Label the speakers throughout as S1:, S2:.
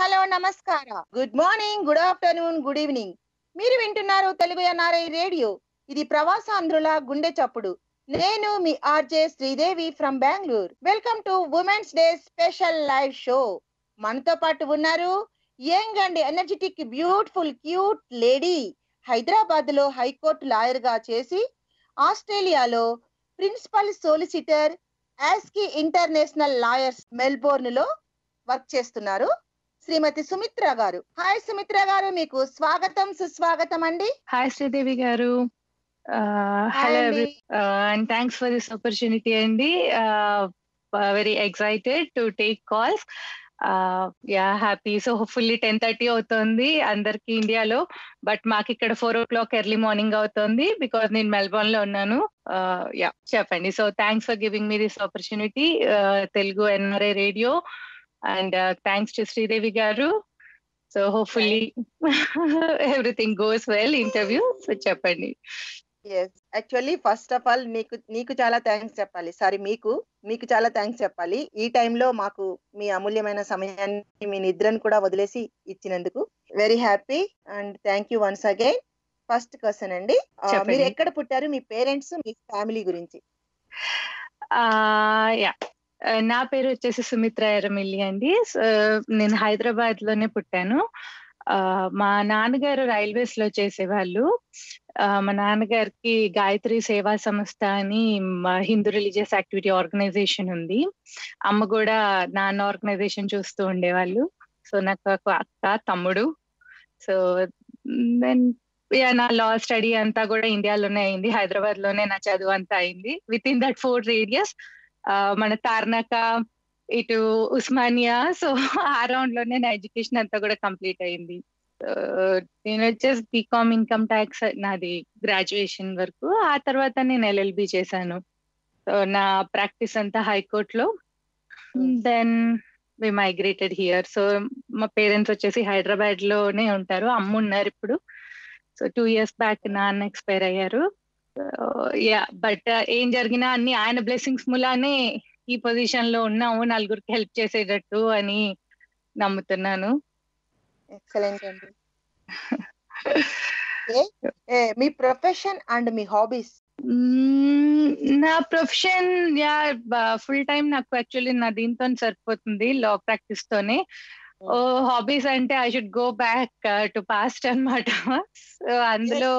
S1: Hello నమస్కార good morning good afternoon good evening మీరు వింటున్నారు తెలుగు ఎన్ఆర్ఐ రేడియో ఇది ప్రవాసాంధ్రుల గుండె చప్పుడు నేను మీ RJ Sridevi from Bengaluru welcome to women's day special live show మనతో పాటు ఉన్నారు young and energetic beautiful cute lady Hyderabad లో హైకోర్టు లాయర్ గా చేసి ఆస్ట్రేలియాలో ప్రిన్సిపల్ సోలిసిటర్ యాస్కి ఇంటర్నేషనల్ లాయర్స్ మెల్బోర్న్ లో వర్క్ చేస్తున్నారు శ్రీమతి సుమిత్ర గారు హాయ్ సుమిత్ర గారు మీకు స్వాగతం సుస్వాగతం అండి
S2: Hi, Sridevi garu. Uh,
S1: Hi
S2: hello,
S1: అండి.
S2: every- uh, and thanks for this opportunity, Andy. Uh, uh, very excited to take calls. Uh, yeah, happy. So hopefully ten thirty అవుతుంది అందరికి ఇండియాలో బట్ మాకు ఇక్కడ four o'clock early morning అవుతుంది బికాస్ నేను Melbourne లో ఉన్నాను యా చెప్పండి so thanks for giving me this opportunity Telugu NRI radio and thanks to Sridevi గారు so hopefully everything goes well interview so చెప్పండి
S1: yes actually first of all నీకు నీకు చాలా థ్యాంక్స్ చెప్పాలి సారీ మీకు మీకు చాలా థ్యాంక్స్ చెప్పాలి ఈ టైంలో మాకు మీ అమూల్యమైన సమయాన్ని మీ నిద్రను కూడా వదిలేసి ఇచ్చినందుకు very happy and thank you once again first question అండి ఆ,
S2: చెప్పండి.
S1: మీరు ఎక్కడ పుట్టారు మీ పేరెంట్స్ మీ ఫ్యామిలీ గురించి
S2: యా నా పేరు వచ్చేసి సుమిత్ర ఎర్రమిల్లి అండి So, నేను హైదరాబాద్ లోనే పుట్టాను ఆ, మా నాన్నగారు రైల్వేస్ లో చేసేవాళ్ళు ఆ, మా నాన్నగారికి గాయత్రి సేవా సంస్థ అని మా హిందూ రిలీజియస్ యాక్టివిటీ ఆర్గనైజేషన్ ఉంది అమ్మ కూడా నాన్న ఆర్గనైజేషన్ చూస్తూ ఉండేవాళ్ళు సో నాకు ఒక అక్క తమ్ముడు సో దెన్ నా లా స్టడీ అంతా కూడా ఇండియాలోనే అయింది హైదరాబాద్ లోనే నా చదువు అంతా అయింది with in that four radius మన తార్నాక ఇటు ఉస్మానియా సో ఆ రౌండ్ లోనే నా ఎడ్యుకేషన్ అంతా కూడా కంప్లీట్ అయింది So, నేను వచ్చేసి బీకామ్ ఇన్కమ్ ట్యాక్స్ నాది గ్రాడ్యుయేషన్ వరకు ఆ తర్వాత నేను ఎల్ఎల్బి చేశాను సో నా ప్రాక్టీస్ అంతా హైకోర్టులో then we migrated here so మా పేరెంట్స్ వచ్చేసి హైదరాబాద్ లోనే ఉంటారు అమ్మ ఉన్నారు ఇప్పుడు సో టూ ఇయర్స్ బ్యాక్ నాన్న ఎక్స్పైర్ అయ్యారు యా బట్ ఏం జరిగినా అన్ని ఆయన బ్లెస్సింగ్స్ మూలానే ఈ పొజిషన్ లో ఉన్నాము నలుగురికి హెల్ప్ చేసేటట్టు అని నమ్ముతున్నాను
S1: ఎక్సలెంట్ అండి Okay. ఏ, మీ ప్రొఫెషన్ అండ్ మీ హాబీస్
S2: మ్మ్, నా ప్రొఫెషన్ యా ఫుల్ టైం నాకు యాక్చువల్లీ నా దీంతో సరిపోతుంది లా ప్రాక్టీస్ తోనే ఓ హాబీస్ అంటే I should go back to past అన్నమాట సో అందులో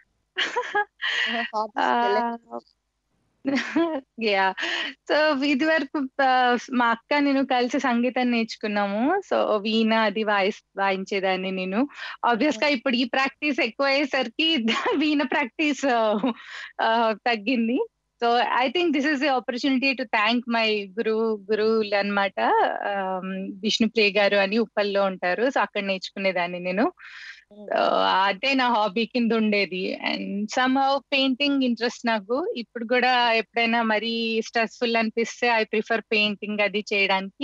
S2: యా సో ఇది వరకు మా అక్క నేను కలిసి సంగీతం నేర్చుకున్నాము సో వీణ అది వాయిస్ వాయించేదాన్ని నేను ఆబ్వియస్ గా ఇప్పుడు ఈ ప్రాక్టీస్ ఎక్కువ అయ్యేసరికి వీణ ప్రాక్టీస్ తగ్గింది so I think this is the opportunity to thank my guru గురువులు అనమాట విష్ణుప్రియ గారు అని ఉప్పల్లో ఉంటారు సో అక్కడ నేర్చుకునేదాన్ని నేను అదే నా హాబీ కింద ఉండేది and somehow painting interest నాకు ఇప్పుడు కూడా ఎప్పుడైనా మరీ స్ట్రెస్ఫుల్ అనిపిస్తే ఐ ప్రిఫర్ పెయింటింగ్ అది చేయడానికి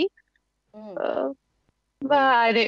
S2: అదే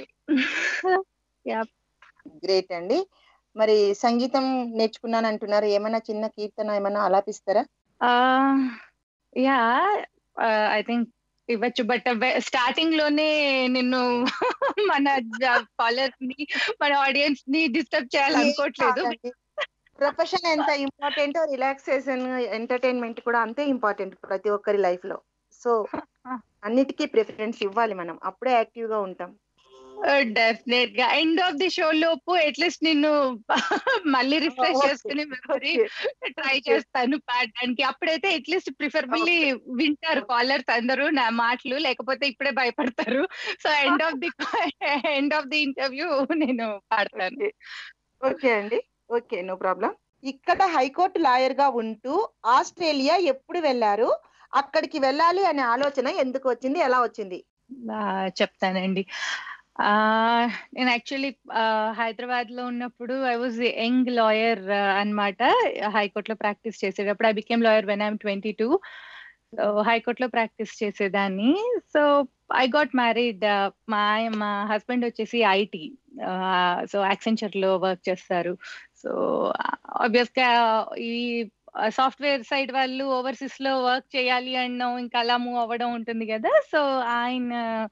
S1: గ్రేట్ అండి మరి సంగీతం నేర్చుకున్నాను అంటున్నారు ఏమైనా చిన్న కీర్తన ఏమైనా ఆలాపిస్తారా
S2: యా ఐ థింక్ ఇవ్వచ్చు బట్ స్టార్టింగ్ లోనే నిన్ను మన కాలర్ ని మన ఆడియన్స్ ని డిస్టర్బ్ చేయాలనుకోవట్లేదు
S1: ప్రొఫెషన్ ఎంత ఇంపార్టెంట్ రిలాక్సేషన్ ఎంటర్టైన్మెంట్ కూడా అంతే ఇంపార్టెంట్ ప్రతి ఒక్కరి లైఫ్ లో సో అన్నిటికీ ప్రిఫరెన్స్ ఇవ్వాలి మనం అప్పుడే యాక్టివ్ గా ఉంటాం
S2: డెఫినెట్ గా ఎండ్ ఆఫ్ ది షో లోపు అట్లీస్ట్ నిన్ను మళ్ళీ రిఫ్రెష్ చేసుకుని మెమరీ ట్రై చేస్తాను పాడడానికి అప్పుడైతే అట్లీస్ట్ ప్రిఫరబుల్లీ వింటారు కాలర్స్ అందరూ నా మాటలు లేకపోతే ఇప్పుడే భయపడతారు so end of the end of the interview నేను పాడతాను
S1: ఓకే అండి ఓకే నో ప్రాబ్లం ఇక్కడ హైకోర్టు లాయర్ గా ఉంటూ ఆస్ట్రేలియా ఎప్పుడు వెళ్ళారు అక్కడికి వెళ్ళాలి అనే ఆలోచన ఎందుకు వచ్చింది ఎలా వచ్చింది
S2: చెప్తానండి నేను యాక్చువల్లీ హైదరాబాద్ లో ఉన్నప్పుడు ఐ వాజ్ యంగ్ లాయర్ అనమాట హైకోర్టులో ప్రాక్టీస్ చేసేటప్పుడు I became lawyer when I'm twenty two హైకోర్టులో ప్రాక్టీస్ చేసేదాన్ని సో ఐ గాట్ మ్యారీడ్ మా మా హస్బెండ్ వచ్చేసి ఐటీ సో యాక్సెంచర్ లో వర్క్ చేస్తారు సో ఆబ్వియస్ గా ఈ సాఫ్ట్వేర్ సైడ్ వాళ్ళు ఓవర్సీస్ లో వర్క్ చేయాలి అన్నాం ఇంకా అలా మూవ్ అవ్వడం ఉంటుంది కదా సో ఆయన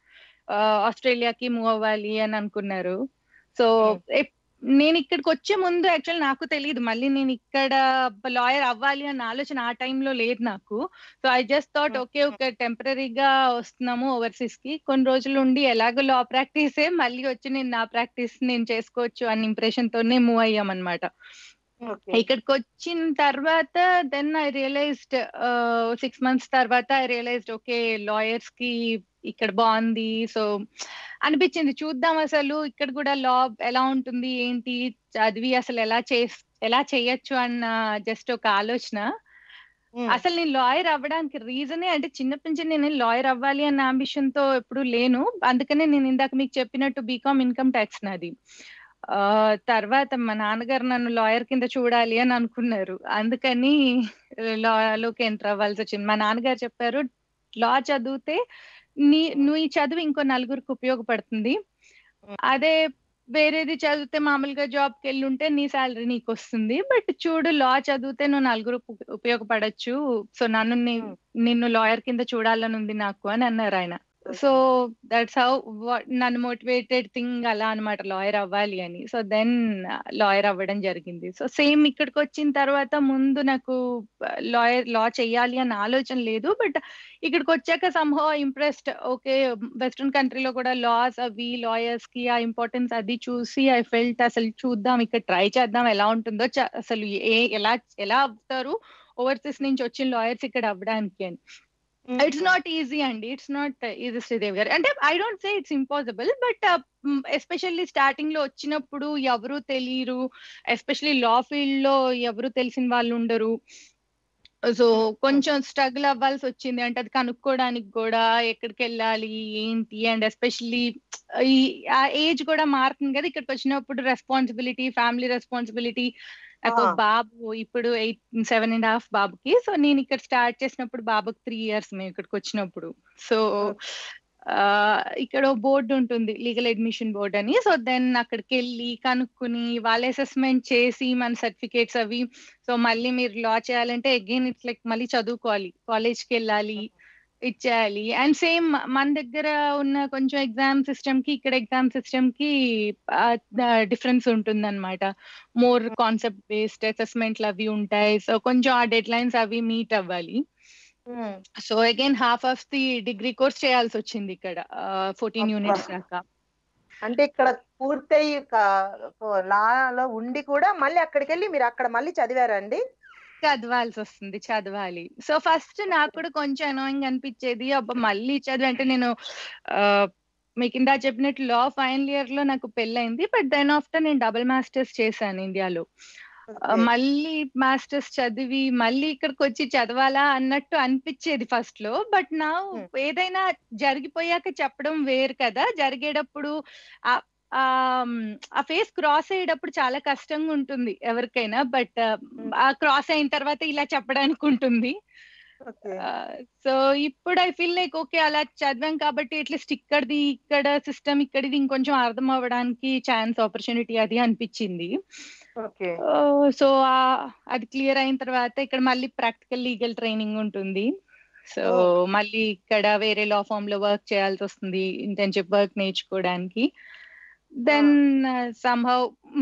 S2: ఆస్ట్రేలియాకి మూవ్ అవ్వాలి అని అనుకున్నారు సో
S1: Hmm.
S2: నేను ఇక్కడికి వచ్చే ముందు యాక్చువల్ నాకు తెలియదు మళ్ళీ నేను ఇక్కడ లాయర్ అవ్వాలి అన్న ఆలోచన ఆ టైంలో లేదు నాకు so I just thought
S1: Hmm.
S2: Okay okay టెంపరీగా వస్తున్నాము ఓవర్సీస్ కి కొన్ని రోజులు ఉండి ఎలాగో లా ప్రాక్టీసే మళ్ళీ వచ్చి నేను నా ప్రాక్టీస్ నేను చేసుకోవచ్చు అన్న ఇంప్రెషన్ తోనే మూవ్ అయ్యాం అనమాట
S1: ఓకే
S2: ఇక్కడికి వచ్చిన తర్వాత then I realised six months తర్వాత ఐ రియలైజ్డ్ ఓకే లాయర్స్ కి ఇక్కడ బాగుంది సో అనిపించింది చూద్దాం అసలు ఇక్కడ కూడా లా ఎలా ఉంటుంది ఏంటి చదివి అసలు ఎలా చే ఎలా చేయొచ్చు అన్న జస్ట్ ఒక ఆలోచన అసలు నేను లాయర్ అవ్వడానికి రీజనే అంటే చిన్నప్పటి నుంచి నేను లాయర్ అవ్వాలి అన్న అంబిషన్ తో ఎప్పుడు లేను అందుకనే నేను ఇందాక మీకు చెప్పినట్టు బీకామ్ ఇన్కమ్ ట్యాక్స్ నాది ఆ తర్వాత మా నాన్నగారు నన్ను లాయర్ కింద చూడాలి అని అనుకున్నారు అందుకని లాలోకి ఎంటర్ అవ్వాల్సి వచ్చింది మా నాన్నగారు చెప్పారు లా చదివితే నీ నువ్వు ఈ చదువు ఇంకో నలుగురికి ఉపయోగపడుతుంది అదే వేరేది చదివితే మామూలుగా జాబ్ కి వెళ్ళి ఉంటే నీ శాలరీ నీకు వస్తుంది బట్ చూడు లా చదివితే నువ్వు నలుగురు ఉపయోగపడచ్చు సో నన్ను ని- నిన్ను లాయర్ కింద చూడాలని ఉంది నాకు అని అన్నారు ఆయన సో దట్స్ హౌ నన్ను మోటివేటెడ్ థింగ్ అలా అనమాట లాయర్ అవ్వాలి అని సో దెన్ లాయర్ అవ్వడం జరిగింది సో సేమ్ ఇక్కడికి వచ్చిన తర్వాత ముందు నాకు లాయర్ లా చేయాలి అన్న ఆలోచన లేదు బట్ ఇక్కడికి వచ్చాక సంహో ఇంప్రెస్డ్ ఓకే వెస్ట్రన్ కంట్రీలో కూడా లాస్ అవి లాయర్స్ కి ఆ ఇంపార్టెన్స్ అది చూసి ఐ ఫెల్ట్ అసలు చూద్దాం ఇక్కడ ట్రై చేద్దాం ఎలా ఉంటుందో చ- అసలు ఏ ఎలా ఎలా అవుతారు ఓవర్సీస్ నుంచి వచ్చిన లాయర్స్ ఇక్కడ అవ్వడానికి అని ఇట్స్ నాట్ ఈజీ అండి ఇట్స్ నాట్ ఈజీ శ్రీదేవి గారు అంటే I don't say it's impossible but especially starting లో వచ్చినప్పుడు ఎవరు తెలియరు ఎస్పెషల్లీ లా ఫీల్డ్ లో ఎవరు తెలిసిన వాళ్ళు ఉండరు సో కొంచెం స్ట్రగుల్ అవ్వాల్సి వచ్చింది అంటే అది కనుక్కోవడానికి కూడా ఎక్కడికి వెళ్ళాలి ఏంటి అండ్ ఎస్పెషల్లీ ఈ ఆ ఏజ్ కూడా మారుతుంది కదా ఇక్కడికి వచ్చినప్పుడు రెస్పాన్సిబిలిటీ ఫ్యామిలీ రెస్పాన్సిబిలిటీ నాకు
S1: ఆ.
S2: బాబు ఇప్పుడు ఎయిట్ సెవెన్ అండ్ హాఫ్ బాబుకి సో నేను ఇక్కడ స్టార్ట్ చేసినప్పుడు బాబుకి త్రీ ఇయర్స్ మేము ఇక్కడికి వచ్చినప్పుడు సో ఆ, ఇక్కడ బోర్డు ఉంటుంది లీగల్ అడ్మిషన్ బోర్డ్ అని సో దెన్ అక్కడికి వెళ్ళి కనుక్కుని వాళ్ళ అసెస్మెంట్ చేసి మన సర్టిఫికేట్స్ అవి సో మళ్ళీ మీరు లా చేయాలంటే అగైన్ ఇట్స్ లైక్ మళ్ళీ చదువుకోవాలి కాలేజ్కి వెళ్ళాలి ఇచ్చేయాలి అండ్ సేమ్ మన దగ్గర ఉన్న కొంచెం ఎగ్జామ్ సిస్టమ్ కి ఇక్కడ ఎగ్జామ్ సిస్టమ్ కి డిఫరెన్స్ ఉంటుంది అనమాట మోర్ కాన్సెప్ట్ బేస్డ్ అసెస్మెంట్లు అవి ఉంటాయి సో కొంచెం ఆ డెడ్ లైన్స్ అవి మీట్ అవ్వాలి so again half of the degree course చేయాల్సి వచ్చింది ఇక్కడ ఫోర్టీన్
S1: అబ్బా.
S2: యూనిట్స్ దాకా
S1: అంటే ఇక్కడ పూర్తయి క- లాలో ఉండి కూడా మళ్ళీ అక్కడికి వెళ్ళి మీరు అక్కడ మళ్ళీ చదివారండి
S2: చదవాల్సి వస్తుంది చదవాలి సో ఫస్ట్ నాకు కూడా కొంచెం అనోయింగ్ అనిపించేది అబ్బా మళ్ళీ చదివి అంటే నేను ఆ, మీకు ఇందా చెప్పినట్టు లా ఫైనల్ ఇయర్ లో నాకు పెళ్ళైంది బట్ దెన్ ఆఫ్టర్ నేను డబుల్ మాస్టర్స్ చేశాను ఇండియాలో ఆ, మళ్ళీ మాస్టర్స్ చదివి మళ్ళీ ఇక్కడికి వచ్చి చదవాలా అన్నట్టు అనిపించేది ఫస్ట్ లో బట్ నా
S1: Hmm.
S2: ఏదైనా జరిగిపోయాక చెప్పడం వేరు కదా జరిగేటప్పుడు ఆ- ఆ మ్, ఆ ఫేస్ క్రాస్ అయ్యేటప్పుడు చాలా కష్టంగా ఉంటుంది ఎవరికైనా బట్ ఆ క్రాస్ అయిన తర్వాత ఇలా చెప్పడానికి ఉంటుంది
S1: ఓకే
S2: సో ఇప్పుడు ఐ ఫీల్ లైక్ ఓకే అలా చదివాం కాబట్టి అట్లీస్ట్ ఇక్కడిది ఇక్కడ సిస్టమ్ ఇక్కడిది ఇంకొంచెం అర్థం అవ్వడానికి ఛాన్స్ ఆపర్చునిటీ అది అనిపించింది
S1: ఓకే
S2: సో అది క్లియర్ అయిన తర్వాత ఇక్కడ మళ్ళీ ప్రాక్టికల్ లీగల్ ట్రైనింగ్ ఉంటుంది సో
S1: Oh.
S2: మళ్ళీ ఇక్కడ వేరే లా ఫామ్ లో వర్క్ చేయాల్సి వస్తుంది ఇంటర్న్షిప్ వర్క్ నేర్చుకోవడానికి దెన్ సంహౌ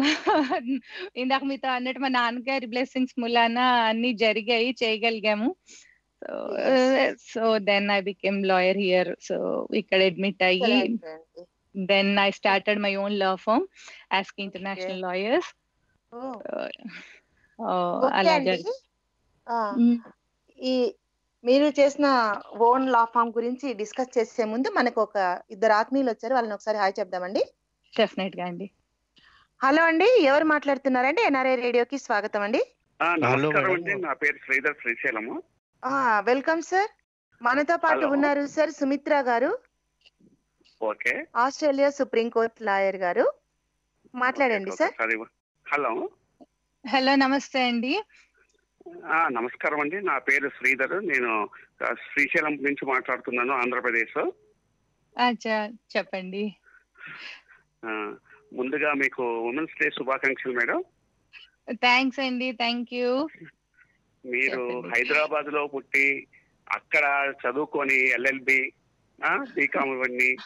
S2: ఇందాక మీతో అన్నట్టు మా నాన్నగారి బ్లెస్సింగ్స్ మూలాన అన్ని జరిగాయి చేయగలిగాము so
S1: Yes.
S2: So then I became lawyer here so ఇక్కడ అడ్మిట్ అయ్యి then I started my own law firm ASK international lawyers
S1: okay
S2: అలా
S1: అండి
S2: జరిగి
S1: ఆ,
S2: మ్మ్.
S1: ఈ మీరు చేసిన ఓన్ లా ఫామ్ గురించి డిస్కస్ చేసే ముందు మనకు ఒక ఇద్దరు ఆత్మీయులు వచ్చారు వాళ్ళని ఒకసారి హాయ్ చెప్దామండి
S2: డెఫినెట్ గా అండి
S1: హలో అండి ఎవరు మాట్లాడుతున్నారండి ఎన్ఆర్ఐ రేడియోకి స్వాగతం అండి
S3: ఆ,
S4: హలో
S3: నమస్కారం
S4: మేడం.
S3: అండి నా పేరు శ్రీధర్ శ్రీశైలము
S1: ఆ వెల్కమ్ సార్ మనతో పాటు
S3: హలో.
S1: ఉన్నారు సార్ సుమిత్ర గారు
S3: okay
S1: Australia supreme court lawyer గారు మాట్లాడండి
S3: ఓకే,
S1: సార్
S3: ఒకసారి హలో
S2: హలో నమస్తే అండి
S3: ఆ, నమస్కారం అండి నా పేరు శ్రీధర్ నేను ఆ, శ్రీశైలం నుంచి మాట్లాడుతున్నాను ఆంధ్రప్రదేశ్
S2: అచ్చా చెప్పండి
S3: ఆ, ముందుగా మీకు ఉమెన్స్ డే శుభాకాంక్షలు మేడం
S2: థ్యాంక్స్ అండి థ్యాంక్ యూ
S3: మీరు
S2: చెప్పండి.
S3: హైదరాబాద్ లో పుట్టి అక్కడ చదువుకొని ఎల్ఎల్బి బీకామ్ ఇవన్నీ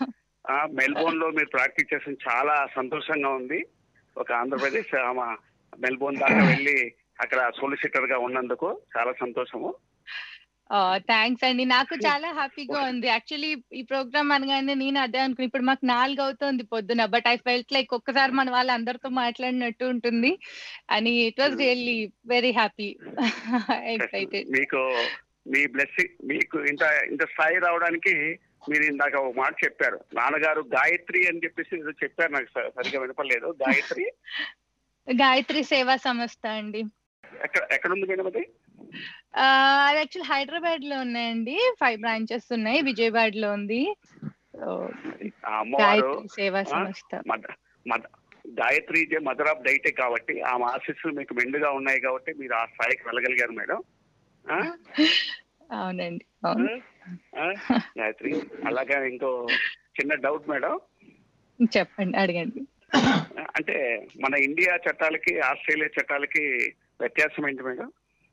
S3: ఆ, మెల్బోర్న్ లో మీరు ప్రాక్టీస్ చేసిన చాలా సంతోషంగా ఉంది ఒక ఆంధ్రప్రదేశ్ ఆమె మెల్బోర్న్ దాకా వెళ్ళి అక్కడ సొలిసిటర్ గా ఉన్నందుకు చాలా సంతోషము
S2: థ్యాంక్స్ అండి నాకు చాలా హ్యాపీగా ఉంది యాక్చువల్లీ ఈ ప్రోగ్రామ్ అనగానే నేను అదే అనుకుని ఇప్పుడు మాకు నాలుగు అవుతుంది పొద్దున బట్ ఐ ఫెల్ట్ లైక్ ఒక్కసారి మన వాళ్ళందరితో మాట్లాడినట్టు ఉంటుంది అని it was really very happy excited
S3: మీకు మీ బ్లెస్సింగ్ మీకు ఇంత ఇంత స్థాయి రావడానికి మీరు ఇందాక ఒక మాట చెప్పారు నాన్నగారు గాయత్రి అని చెప్పేసి ఏదో చెప్పారు నాకు స- సరిగ్గా వినపలేదు గాయత్రి
S2: గాయత్రి సేవా సంస్థ అండి
S3: ఎక్కడ ఎక్కడ ఉంది మేడం అది
S2: ఆ, అది యాక్చువల్ హైదరాబాద్ లో ఉన్నాయండి ఫైవ్ బ్రాంచెస్ ఉన్నాయి విజయవాడ లో ఉంది So,
S3: ఆ అమ్మవారు
S2: గాయత్రి సేవా
S3: ఆ?
S2: సంస్థ
S3: మద మద గాయత్రి జే మదర్ ఆఫ్ డైటే కాబట్టి ఆ ఆశీస్సులు మీకు మెండుగా ఉన్నాయి కాబట్టి మీరు ఆ స్థాయికి వెళ్ళగలిగారు మేడం ఆ?
S2: అవునండి అవును
S3: ఆ? గాయత్రి అలాగే ఇంకో చిన్న డౌట్ మేడం
S2: చెప్పండి అడగండి
S3: అంటే మన ఇండియా చట్టాలకి ఆస్ట్రేలియా చట్టాలకి వ్యత్యాసం ఏంటి మేడం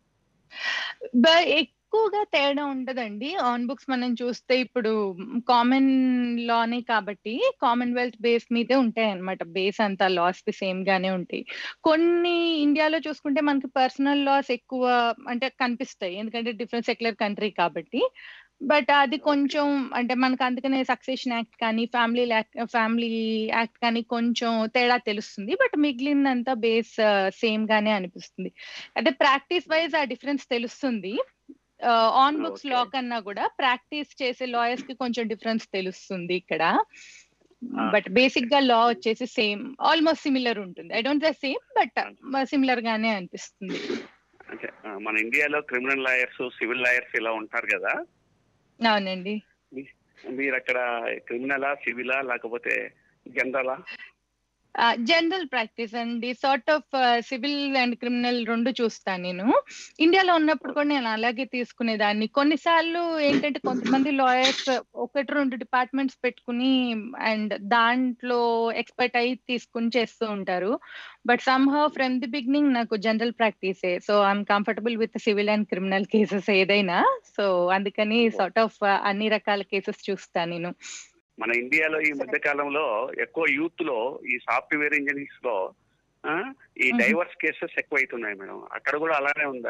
S2: బ- ఎక్కువగా తేడా ఉండదండి ఆన్ బుక్స్ మనం చూస్తే ఇప్పుడు కామన్ లానే కాబట్టి కామన్వెల్త్ బేస్ మీదే ఉంటాయి అన్నమాట బేస్ అంతా లాస్ సేమ్ గానే ఉంటాయి కొన్ని ఇండియాలో చూసుకుంటే మనకి పర్సనల్ లాస్ ఎక్కువ అంటే కనిపిస్తాయి ఎందుకంటే డిఫరెంట్ సెక్యులర్ కంట్రీ కాబట్టి బట్ అది కొంచెం అంటే మనకు అందుకనే సక్సెషన్ యాక్ట్ కానీ ఫ్యామిలీ ఫ్యామిలీ యాక్ట్ కానీ కొంచెం తేడా తెలుస్తుంది బట్ మిగిలినంతా బేస్ సేమ్ గానే అనిపిస్తుంది అంటే ప్రాక్టీస్ వైజ్ ఆ డిఫరెన్స్ తెలుస్తుంది ఆన్ బుక్స్
S3: Okay.
S2: లా కన్నా కూడా ప్రాక్టీస్ చేసే లాయర్స్ కి కొంచెం డిఫరెన్స్ తెలుస్తుంది ఇక్కడ
S3: Ah.
S2: బట్ బేసిక్ గా లా వచ్చేసి సేమ్ ఆల్మోస్ట్ సిమిలర్ ఉంటుంది I don't say same but similar గానే అనిపిస్తుంది
S3: అంటే ఆ, మన ఇండియాలో క్రిమినల్ లాయర్స్ సివిల్ లాయర్స్ ఇలా ఉంటారు కదా
S2: అవునండి
S3: మీరు అక్కడ క్రిమినలా సివిలా లేకపోతే జనరలా
S2: జనరల్ ప్రాక్టీస్ అండి sort of civil and criminal రెండు చూస్తాను నేను ఇండియాలో ఉన్నప్పుడు కూడా నేను అలాగే తీసుకునేదాన్ని కొన్నిసార్లు ఏంటంటే కొంతమంది లాయర్స్ ఒకటి రెండు డిపార్ట్మెంట్స్ పెట్టుకుని అండ్ దాంట్లో ఎక్స్పర్ట్ అయి తీసుకుని చేస్తూ ఉంటారు but somehow from the beginning నాకు జనరల్ ప్రాక్టీసే so I'm comfortable with civil and criminal cases ఏదైనా సో అందుకని సార్ట్ ఆఫ్ అన్ని రకాల కేసెస్ చూస్తాను నేను
S3: మన ఇండియాలో ఈ మధ్య కాలంలో ఎక్కువ యూత్ లో ఈ సాఫ్ట్వేర్ ఇంజనీర్స్ లో ఆ, ఈ
S2: Mhm.
S3: డైవర్స్ కేసెస్ ఎక్కువ అవుతున్నాయి మేడం అక్కడ కూడా అలానే ఉందా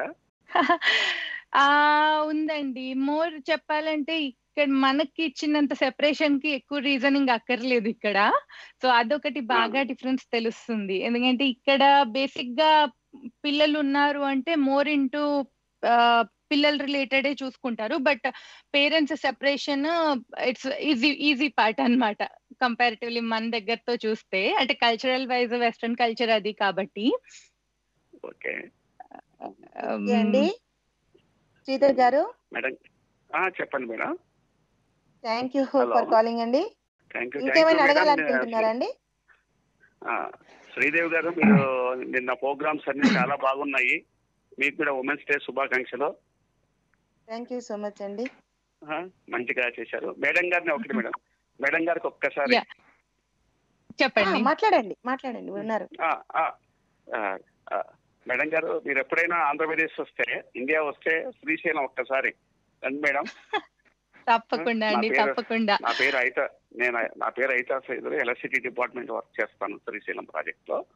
S2: ఆ ఉందండి మోర్ చెప్పాలంటే ఇక్కడ మనకి ఇచ్చినంత సెపరేషన్ కి ఎక్కువ రీజనింగ్ అక్కర్లేదు ఇక్కడ సో అదొకటి బాగా డిఫరెన్స్ తెలుస్తుంది ఎందుకంటే ఇక్కడ బేసిక్ గా పిల్లలు ఉన్నారు అంటే మోర్ ఇంటూ పిల్లల రిలేటెడే చూసుకుంటారు but parents separation it's easy easy part అన్నమాట కంపారిటివ్లీ మన దగ్గరతో చూస్తే అంటే కల్చరల్ వైజ్ వెస్ట్రన్ కల్చర్ అది కాబట్టి
S3: ఓకే
S1: ఓకే అండి శ్రీధర్ గారు
S3: మేడం ఆ, చెప్పండి madam
S1: thank you
S3: Hello.
S1: For calling అండి
S3: థ్యాంక్ యూ
S1: ఇంకేమైనా అడగాలనుకుంటున్నారా అండి
S3: శ్రీదేవి గారు మీరు నిన్న ప్రోగ్రామ్స్ అన్ని చాలా బాగున్నాయి మీకు కూడా ఉమెన్స్ డే శుభాకాంక్షలు
S1: థ్యాంక్ యూ సో మచ్ అండి
S3: ఆ, మంచిగా చేశారు మేడం గారిని ఒకటి మేడం మేడం గారికి ఒక్కసారి
S2: Yeah. చెప్పండి
S1: ఆ, మాట్లాడండి మాట్లాడండి ఉన్నారు
S3: ఆ, ఆ, ఆ, ఆ, మేడం గారు మీరు ఎప్పుడైనా ఆంధ్రప్రదేశ్ వస్తే ఇండియా వస్తే శ్రీశైలం ఒక్కసారి రండి మేడం
S2: తప్పకుండా
S3: నా
S2: అండి
S3: పేరు-
S2: తప్పకుండా
S3: నా పేరు అయిత నేను నా పేరు అయితా సైదులు ఎలక్ట్రిసిటీ డిపార్ట్మెంట్ వర్క్ చేస్తాను శ్రీశైలం ప్రాజెక్ట్ లో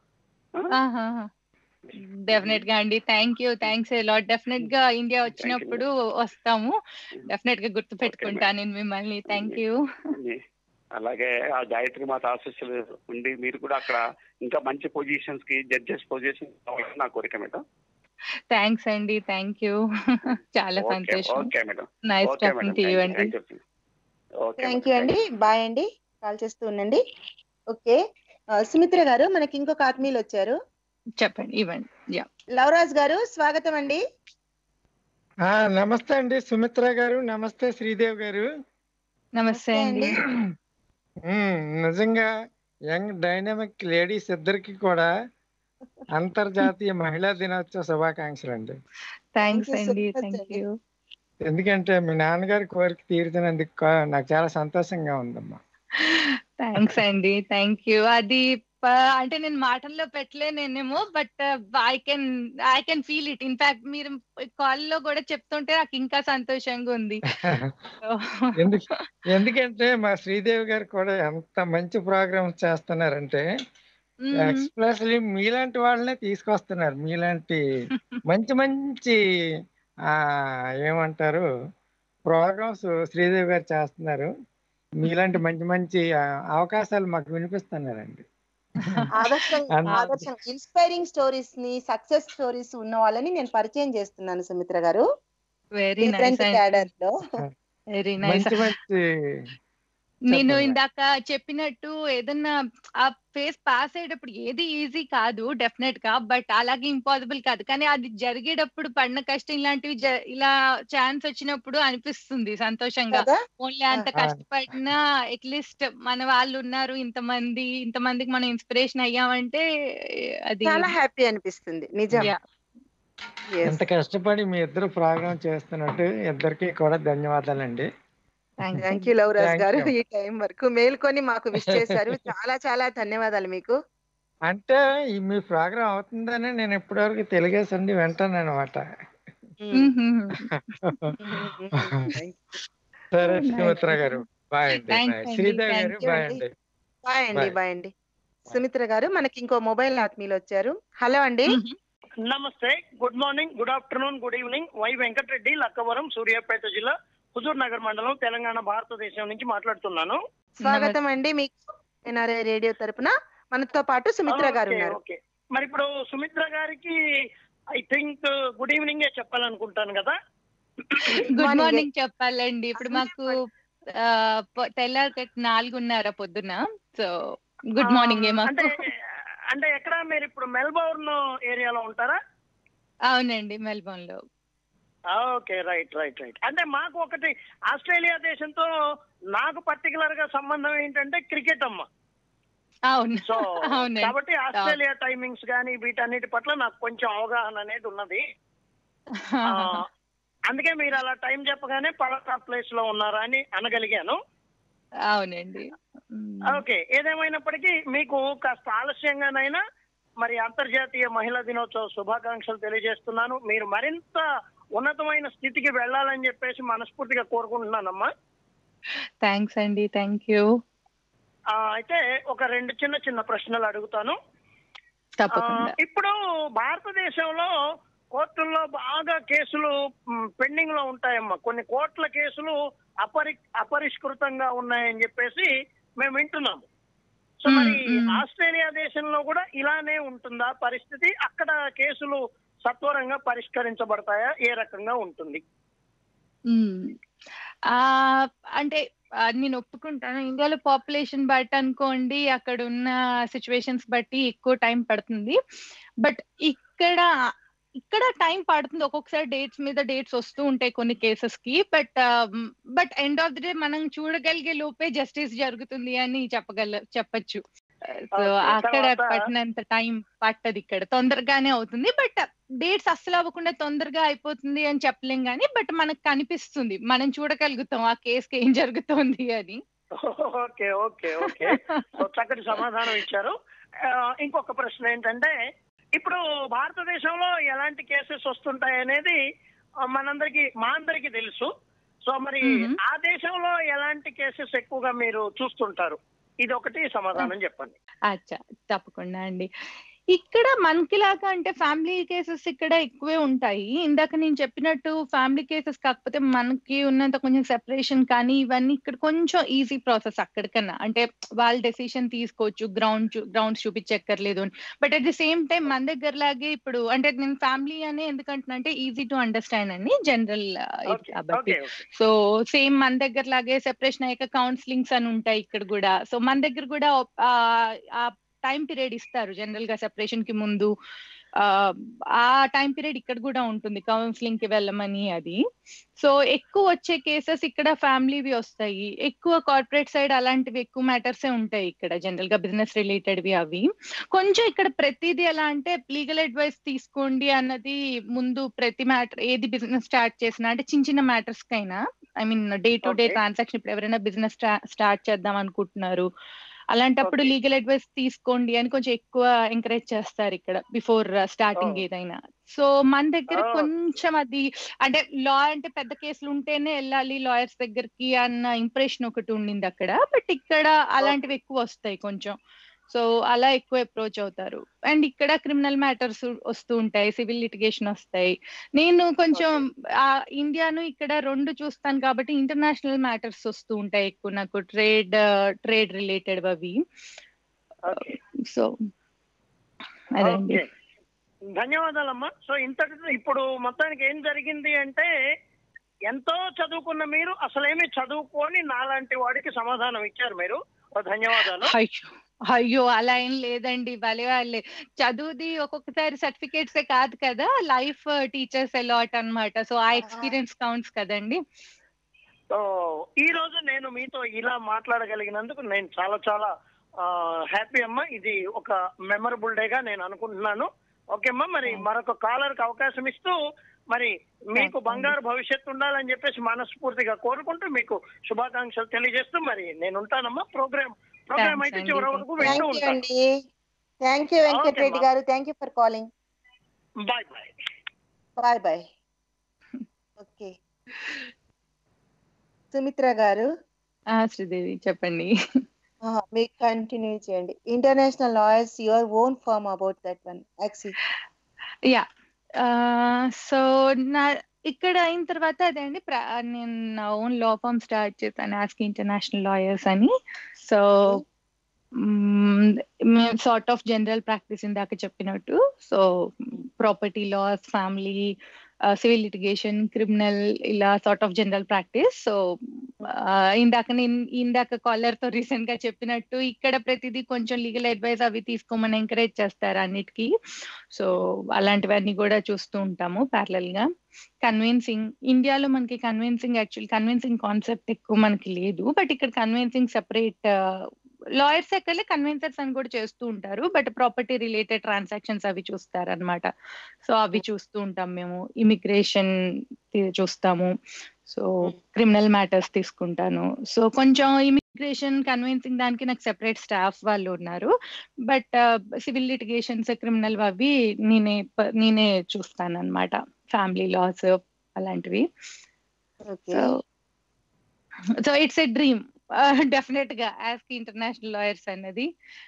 S2: డెఫినెట్ గా అండి thank you thanks lot definite గా ఇండియా వచ్చినప్పుడు వస్తాము డెఫినెట్ గా గుర్తు పెట్టుకుంటాను నేను మిమ్మల్ని థ్యాంక్ యూ
S3: మీ- అలాగే ఆ గాయత్రి మాత ఆశీస్సులు ఉండి మీరు కూడా అక్కడ ఇంకా మంచి పొజిషన్స్ కి జడ్జెస్ పొజిషన్ కావాలని నా కోరిక మేడం
S2: థ్యాంక్స్ అండి థ్యాంక్ యూ చాలా
S3: ఓకే
S2: సంతోషం
S3: okay madam
S2: nice
S3: okay madam
S2: talking to you అండి
S3: ఓకే
S1: థ్యాంక్ యూ అండి బాయ్ అండి కాల్ చేస్తూ ఉండండి ఓకే ఆ, సుమిత్ర గారు మనకి ఇంకొక ఆత్మీయులు వచ్చారు
S2: చెప్పండి ఇవ్వండి యా
S1: లవరాజ్ గారు స్వాగతం అండి
S4: ఆ, నమస్తే అండి సుమిత్ర గారు నమస్తే శ్రీదేవ్ గారు
S2: నమస్తే అండి
S4: ఉమ్, నిజంగా యంగ్ డైనమిక్ లేడీస్ ఇద్దరికి కూడా అంతర్జాతీయ మహిళా దినోత్సవ శుభాకాంక్షలు అండి
S2: థ్యాంక్స్
S1: you so
S2: అండి
S1: much
S2: థ్యాంక్
S1: అండి.
S2: యూ
S4: ఎందుకంటే మీ నాన్నగారి కోరిక తీరుతున్నందుకు కా- నాకు చాలా సంతోషంగా ఉందమ్మా
S2: థ్యాంక్స్ అండి థ్యాంక్ యూ అది ప- అంటే నేను మాటల్లో పెట్టలేనేమో but I can I can feel it in fact మీరు కాల్ లో కూడా చెప్తుంటే నాకు ఇంకా సంతోషంగా ఉంది
S4: ఎందుకు ఎందుకంటే మా శ్రీదేవి గారు కూడా ఎంత మంచి ప్రోగ్రామ్స్ చేస్తున్నారంటే
S2: మ్మ్.
S4: ఎక్స్ప్రెస్లీ మీలాంటి వాళ్ళనే తీసుకొస్తున్నారు మీలాంటి మంచి మంచి ఆ ఏమంటారు ప్రోగ్రామ్స్ శ్రీదేవి గారు చేస్తున్నారు మీలాంటి మంచి మంచి ఆ, అవకాశాలు మాకు వినిపిస్తున్నారండి
S1: ఆదర్శం
S4: అన్న-
S1: ఆదర్శం ఇన్స్పైరింగ్ స్టోరీస్ ని సక్సెస్ స్టోరీస్ ఉన్న వాళ్ళని నేను పరిచయం చేస్తున్నాను సుమిత్ర గారు
S2: వెరీ
S1: డిఫరెంట్
S2: నైస్
S1: క్యాడర్ లో
S2: వెరీ నైస్
S4: మంచి మంచి
S2: నేను
S4: చెప్పండి.
S2: ఇందాక చెప్పినట్టు ఏదన్నా ఆ ఫేస్ పాస్ అయ్యేటప్పుడు ఏది ఈజీ కాదు డెఫినెట్ గా బట్ అలాగే ఇంపాసిబుల్ కాదు కానీ అది జరిగేటప్పుడు పడిన కష్టం ఇలాంటివి జ- ఇలా ఛాన్స్ వచ్చినప్పుడు అనిపిస్తుంది సంతోషంగా
S1: కదా
S2: ఓన్లీ అంత
S4: ఆ.
S2: కష్టపడినా అట్లీస్ట్ మన వాళ్ళు ఉన్నారు ఇంతమంది ఇంతమందికి మనం ఇన్స్పిరేషన్ అయ్యామంటే అది
S1: చాలా హ్యాపీ అనిపిస్తుంది నిజం
S2: Yeah.
S1: Yes.
S4: ఎంత కష్టపడి మీ ఇద్దరు ప్రోగ్రామ్ చేస్తున్నట్టు ఇద్దరికి కూడా ధన్యవాదాలండి
S2: Thanks
S1: థ్యాంక్
S2: అండి.
S1: యూ లవ్ రాజ్
S4: Thank
S1: గారు
S4: you.
S1: ఈ టైం వరకు మేల్కొని మాకు విష్ చేశారు చాలా చాలా ధన్యవాదాలు మీకు
S4: అంటే ఈ మీ ప్రోగ్రామ్ అవుతుందని నేను ఇప్పటివరకు తెలియజేసండి వింటాను అనమాట
S2: మ్మ్.
S4: సరే
S2: Nice.
S4: సుమిత్ర గారు బాయ్ అండి
S2: Thanks
S4: బాయ్
S2: అండి.
S4: శ్రీదేవి
S2: Thank
S4: గారు
S1: you
S4: బాయ్
S1: అండి.
S4: అండి
S1: బాయ్ అండి
S4: Bye.
S1: బాయ్ అండి సుమిత్ర గారు మనకి ఇంకో మొబైల్ ఆత్మీయులు వచ్చారు హలో అండి
S2: మ్మ్.
S5: నమస్తే good morning good afternoon good evening Y Venkatareddy Lakkavaram Suryapet జిల్లా హుజూర్ నగర్ మండలం తెలంగాణ భారతదేశం నుంచి మాట్లాడుతున్నాను
S1: స్వాగతం అండి మీకు ఎన్ఆర్ఐ రేడియో తరపున మనతో పాటు సుమిత్ర గారు
S5: ఓకే,
S1: ఉన్నారు
S5: ఓకే మరి ఇప్పుడు సుమిత్ర గారికి ఐ థింక్ గుడ్ ఈవినింగ్ చెప్పాలనుకుంటాను కదా
S2: గుడ్
S1: Morning.
S2: మార్నింగ్ చెప్పాలండి ఇప్పుడు మాకు ఆ, పొ- తెల్లారి నాలుగున్నర పొద్దున సో గుడ్ మార్నింగ్ ఏ
S5: ఆ,
S2: మాకు
S5: అంటే అంటే ఎక్కడ మీరు ఇప్పుడు మెల్బోర్న్ ఏరియాలో ఉంటారా
S2: అవునండి మెల్బోర్న్ లో
S5: ఓకే రైట్ రైట్ రైట్ అంటే మాకు ఒకటి ఆస్ట్రేలియా దేశంతో నాకు పర్టికులర్ గా సంబంధం ఏంటంటే క్రికెట్ అమ్మ
S2: అవును
S5: సో
S2: అవునండి
S5: కాబట్టి ఆస్ట్రేలియా టైమింగ్స్ కానీ వీటన్నిటి పట్ల నాకు కొంచెం అవగాహన అనేది ఉన్నది ఆ, అందుకే మీరు అలా టైం చెప్పగానే పలానా ప్లేస్ లో ఉన్నారా అని అనగలిగాను
S2: అవునండి మ్మ్.
S5: ఓకే ఏదేమైనప్పటికీ మీకు కాస్త ఆలస్యంగానైనా మరి అంతర్జాతీయ మహిళా దినోత్సవ శుభాకాంక్షలు తెలియజేస్తున్నాను మీరు మరింత ఉన్నతమైన స్థితికి వెళ్ళాలని చెప్పేసి మనస్ఫూర్తిగా కోరుకుంటున్నానమ్మా
S2: థ్యాంక్స్ అండి థ్యాంక్ యూ
S5: ఆ, అయితే ఒక రెండు చిన్న చిన్న ప్రశ్నలు అడుగుతాను ఆ,
S2: తప్పకుండా
S5: ఇప్పుడు భారతదేశంలో కోర్టుల్లో బాగా కేసులు పెండింగ్ లో ఉంటాయమ్మా కొన్ని కోట్ల కేసులు అపరి అపరిష్కృతంగా ఉన్నాయని చెప్పేసి మేము వింటున్నాము సో
S2: మ్మ్,
S5: మరి
S2: మ్మ్.
S5: ఆస్ట్రేలియా దేశంలో కూడా ఇలానే ఉంటుందా పరిస్థితి అక్కడ కేసులు సత్వరంగా పరిష్కరించబడతాయా ఏ రకంగా ఉంటుంది
S2: మ్మ్. ఆ అంటే ఆ, నేను ఒప్పుకుంటాను ఇండియాలో పాపులేషన్ బట్టి అనుకోండి అక్కడ ఉన్న సిచ్యువేషన్స్ బట్టి ఎక్కువ టైం పడుతుంది బట్ ఇక్కడ ఇక్కడ టైం పడుతుంది ఒక్కొక్కసారి డేట్స్ మీద డేట్స్ వస్తూ ఉంటాయి కొన్ని కేసెస్ కి but but end of the day మనం చూడగలిగే లోపే జస్టిస్ జరుగుతుంది అని చెప్పగల చెప్పచ్చు సో
S5: Okay,
S2: అక్కడ
S5: తర్వాత-
S2: పట్టినంత టైం పట్టదు ఇక్కడ తొందరగానే అవుతుంది బట్ డేట్స్ అస్సలు అవ్వకుండా తొందరగా అయిపోతుంది అని చెప్పలేం కానీ బట్ మనకు కనిపిస్తుంది మనం చూడగలుగుతాం ఆ కేసుకి ఏం జరుగుతోంది అని
S5: ఓకే ఓకే ఓకే సో చక్కటి సమాధానం ఇచ్చారు ఆ, ఇంకొక ప్రశ్న ఏంటంటే ఇప్పుడు భారతదేశంలో ఎలాంటి కేసెస్ వస్తుంటాయి అనేది ఆ, మనందరికి మా అందరికి తెలుసు సో మరి
S2: మ్మ్.
S5: ఆ దేశంలో ఎలాంటి కేసెస్ ఎక్కువగా మీరు చూస్తుంటారు ఇది ఒకటి సమాధానం చెప్పండి
S2: అచ్చా తప్పకుండా అండి ఇక్కడ మనకి లాగా అంటే ఫ్యామిలీ కేసెస్ ఇక్కడ ఎక్కువే ఉంటాయి ఇందాక నేను చెప్పినట్టు ఫ్యామిలీ కేసెస్ కాకపోతే మనకి ఉన్నంత కొంచెం సెపరేషన్ కానీ ఇవన్నీ ఇక్కడ కొంచెం ఈజీ ప్రాసెస్ అక్కడికన్నా అంటే వాళ్ళ డెసిషన్ తీసుకోవచ్చు గ్రౌండ్ గ్రౌండ్స్ చూపించక్కర్లేదు అని but at the same time మన దగ్గర లాగే ఇప్పుడు అంటే నేను ఫ్యామిలీ అనే ఎందుకంటున్నా అంటే ఈజీ టు అండర్స్టాండ్ అండి జనరల్
S5: ఓకే
S2: కాబట్టి
S5: ఓకే ఓకే
S2: సో సేమ్ మన దగ్గర లాగే సెపరేషన్ అయ్యాక కౌన్సిలింగ్స్ అని ఉంటాయి ఇక్కడ కూడా సో మన దగ్గర కూడా ఆ- ఆ టైం పీరియడ్ ఇస్తారు జనరల్ గా సెపరేషన్ కి ముందు ఆ, ఆ టైం పీరియడ్ ఇక్కడ కూడా ఉంటుంది కౌన్సిలింగ్ కి వెళ్ళమని అది సో ఎక్కువ వచ్చే కేసెస్ ఇక్కడ ఫ్యామిలీవి వస్తాయి ఎక్కువ కార్పొరేట్ సైడ్ అలాంటివి ఎక్కువ మ్యాటర్సే ఉంటాయి ఇక్కడ జనరల్ గా బిజినెస్ రిలేటెడ్వి అవి కొంచెం ఇక్కడ ప్రతిదీ ఎలా అంటే లీగల్ అడ్వైస్ తీసుకోండి అన్నది ముందు ప్రతి మ్యాటర్ ఏది బిజినెస్ స్టార్ట్ చేసినా అంటే చిన్న చిన్న మ్యాటర్స్ కైనా I mean day to day
S5: Okay.
S2: Transaction ఇప్పుడు ఎవరైనా బిజినెస్ స్టార్ట్ చేద్దాం అనుకుంటున్నారు అలాంటప్పుడు
S5: Okay.
S2: లీగల్ అడ్వైస్ తీసుకోండి అని కొంచెం ఎక్కువ ఎంకరేజ్ చేస్తారు ఇక్కడ బిఫోర్ స్టార్టింగ్
S5: Oh.
S2: ఏదైనా సో మన దగ్గర
S5: Oh.
S2: కొంచెం అది అంటే లా అంటే పెద్ద కేసులు ఉంటేనే వెళ్ళాలి లాయర్స్ దగ్గరికి అన్న ఇంప్రెషన్ ఒకటి ఉండింది అక్కడ బట్ ఇక్కడ అలాంటివి ఎక్కువ వస్తాయి కొంచెం సో అలా ఎక్కువ అప్రోచ్ అవుతారు అండ్ ఇక్కడ క్రిమినల్ మ్యాటర్స్ వస్తూ ఉంటాయి సివిల్ లిటిగేషన్ వస్తాయి నేను కొంచెం ఆ ఇండియాను ఇక్కడ రెండు చూస్తాను కాబట్టి ఇంటర్నేషనల్ మ్యాటర్స్ వస్తూ ఉంటాయి ఎక్కువ నాకు ట్రేడ్ ట్రేడ్ రిలేటెడ్ అవి
S5: ఓకే
S2: సో అదండి
S5: ఓకే ధన్యవాదాలమ్మా సో ఇంతటితో ఇప్పుడు మొత్తానికి ఏం జరిగింది అంటే ఎంతో చదువుకున్న మీరు అసలేమి చదువుకొని నాలాంటి వాడికి సమాధానం ఇచ్చారు మీరు ఓ ధన్యవాదాలు
S2: అయ్యో అయ్యో అలా ఏం లేదండి భలే వాళ్ళే చదువుది ఒక్కొక్కసారి సర్టిఫికేట్స్ కాదు కదా లైఫ్ టీచర్స్ అలాట్ అన్నమాట సో ఆ ఎక్స్పీరియన్స్ కౌంట్స్ కదండి
S5: సో ఈ రోజు నేను మీతో ఇలా మాట్లాడగలిగినందుకు నేను చాలా చాలా హ్యాపీ అమ్మా ఇది ఒక మెమరబుల్ డేగా నేను అనుకుంటున్నాను ఓకే అమ్మా మరి మరొక కాలర్ కి అవకాశం ఇస్తూ మరి మీకు
S2: Thanks,
S5: బంగారు భవిష్యత్తు ఉండాలని చెప్పేసి మనస్ఫూర్తిగా కోరుకుంటూ మీకు శుభాకాంక్షలు తెలియజేస్తూ మరి నేను ఉంటానమ్మా ప్రోగ్రామ్ ప్రోగ్రామ్
S2: Thanks
S5: అయితే
S2: అండి.
S5: చివరి వరకు వింటూ
S1: థ్యాంక్ యూ
S5: ఉంటాను
S1: అండి థ్యాంక్ యూ వెంకటరెడ్డి
S5: Okay,
S1: గారు thank you for calling
S5: bye bye
S1: bye bye okay Sumitra గారు
S2: ఆ శ్రీదేవి చెప్పండి
S1: ఆ, మీరు కంటిన్యూ చేయండి international lawyers your own firm about that one యాక్సీ
S2: యా సో నా ఇక్కడ అయిన తర్వాత అదే అండి ప్ర- నేను నా ఓన్ లా ఫామ్ స్టార్ట్ చేశాను ఆస్క్ ఇంటర్నేషనల్ లాయర్స్ అని సో మేము సార్ట్ ఆఫ్ జనరల్ ప్రాక్టీస్ ఇందాక చెప్పినట్టు so property laws family civil litigation criminal ఇలా sort of general practice so ఇందాక నేను ఇందాక కాలర్ తో రీసెంట్ గా చెప్పినట్టు ఇక్కడ ప్రతిదీ కొంచెం లీగల్ అడ్వైస్ అవి తీసుకోమని ఎంకరేజ్ చేస్తారు అన్నిటికీ సో అలాంటివన్నీ కూడా చూస్తూ ఉంటాము ప్యారలల్ గా కన్విన్సింగ్ ఇండియాలో మనకి కన్విన్సింగ్ యాక్చువల్ కన్విన్సింగ్ కాన్సెప్ట్ ఎక్కువ మనకి లేదు బట్ ఇక్కడ కన్విన్సింగ్ సెపరేట్ లాయర్స్ ఎక్కలే కన్విన్సర్స్ అని కూడా చేస్తూ ఉంటారు బట్ ప్రాపర్టీ రిలేటెడ్ ట్రాన్సాక్షన్స్ అవి చూస్తారు అనమాట సో అవి చూస్తూ ఉంటాం మేము ఇమిగ్రేషన్ చూస్తాము సో క్రిమినల్ మ్యాటర్స్ తీసుకుంటాను సో కొంచెం ఇమిగ్రేషన్ కన్విన్సింగ్ దానికి నాకు సెపరేట్ స్టాఫ్ వాళ్ళు ఉన్నారు బట్ సివిల్ లిటిగేషన్స్ క్రిమినల్ అవి నేనే ప- నేనే చూస్తాను అనమాట ఫ్యామిలీ లాస్ అలాంటివి
S1: okay
S2: so so it's a dream definite గా యాజ్ ఇంటర్నేషనల్ లాయర్స్ అన్నది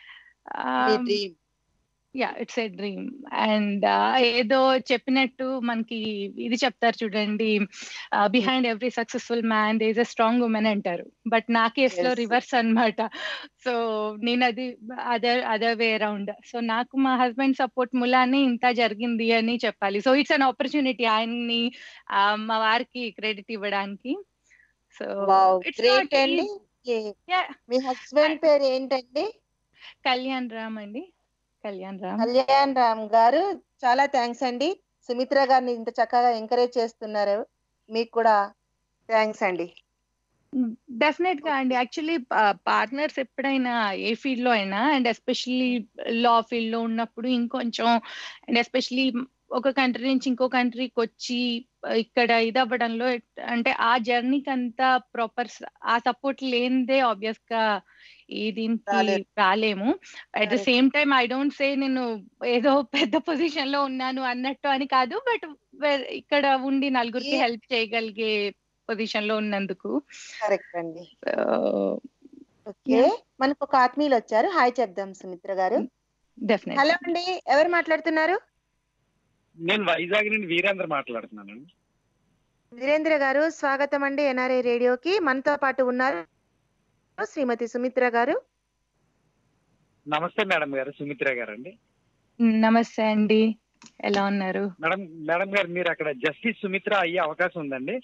S2: yeah it's a dream and ఏదో చెప్పినట్టు మనకి ఇది చెప్తారు చూడండి behind every successful man there is a strong woman అంటారు బట్ నా కేస్ లో
S1: Yes.
S2: రివర్స్ అన్నమాట సో నేను అది other other way around so నాకు మా హస్బెండ్ సపోర్ట్ మూలానే ఇంత జరిగింది అని చెప్పాలి సో ఇట్స్ అన్ ఆపర్చునిటీ ఆయన్ని ఆ, మా వారికి క్రెడిట్ ఇవ్వడానికి so
S1: wow
S2: it's
S1: great
S2: not
S1: అండి
S2: easy.
S1: ఏ-
S2: Yeah.
S1: మీ హస్బెండ్ పేరు ఏంటండి
S2: కళ్యాణ్ రామ్ అండి కళ్యాణ్ రామ్
S1: కళ్యాణ్ రామ్ గారు చాలా థ్యాంక్స్ అండి సుమిత్ర గారిని ఇంత చక్కగా ఎంకరేజ్ చేస్తున్నారు మీకు కూడా థ్యాంక్స్ అండి
S2: డెఫినెట్ గా అండి యాక్చువల్లీ పార్ట్నర్స్ ఎప్పుడైనా ఏ ఫీల్డ్ లో అయినా అండ్ ఎస్పెషల్లీ లా ఫీల్డ్ లో ఉన్నప్పుడు ఇంకొంచెం అండ్ ఎస్పెషల్లీ ఒక కంట్రీ నుంచి ఇంకో కంట్రీకి వచ్చి ఆ, ఇక్కడ ఇది అవ్వడంలో ఎట్- అంటే ఆ జర్నీకి అంతా ప్రాపర్ ఆ సపోర్ట్ లేనిదే ఆబ్వియస్ గా ఈ దీనికి
S1: రాలేరు.
S2: రాలేము at the
S1: Correct.
S2: Same time I don't say నేను ఏదో పెద్ద పొజిషన్ లో ఉన్నాను అన్నట్టు అని కాదు బట్ ఇక్కడ ఉండి నలుగురికి
S1: ఏ-
S2: హెల్ప్ చేయగలిగే పొజిషన్ లో ఉన్నందుకు
S1: కరెక్ట్ అండి
S2: సో
S1: ఓకే మనకు ఒక ఆత్మీయులు వచ్చారు హాయ్ చెప్దాం సుమిత్ర గారు
S2: డెఫినెట్
S1: హలో అండి ఎవరు మాట్లాడుతున్నారు
S6: నేను వైజాగ్ నుండి వీరేంద్ర మాట్లాడుతున్నాను
S1: వీరేంద్ర గారు స్వాగతం అండి ఎన్ఆర్ఐ రేడియోకి మనతో పాటు ఉన్నారు శ్రీమతి సుమిత్ర గారు
S6: నమస్తే మేడం గారు సుమిత్ర గారు అండి
S2: నమస్తే అండి ఎలా ఉన్నారు
S6: మేడం మేడం గారు మీరు అక్కడ జస్టిస్ సుమిత్ర అయ్యే అవకాశం ఉందండి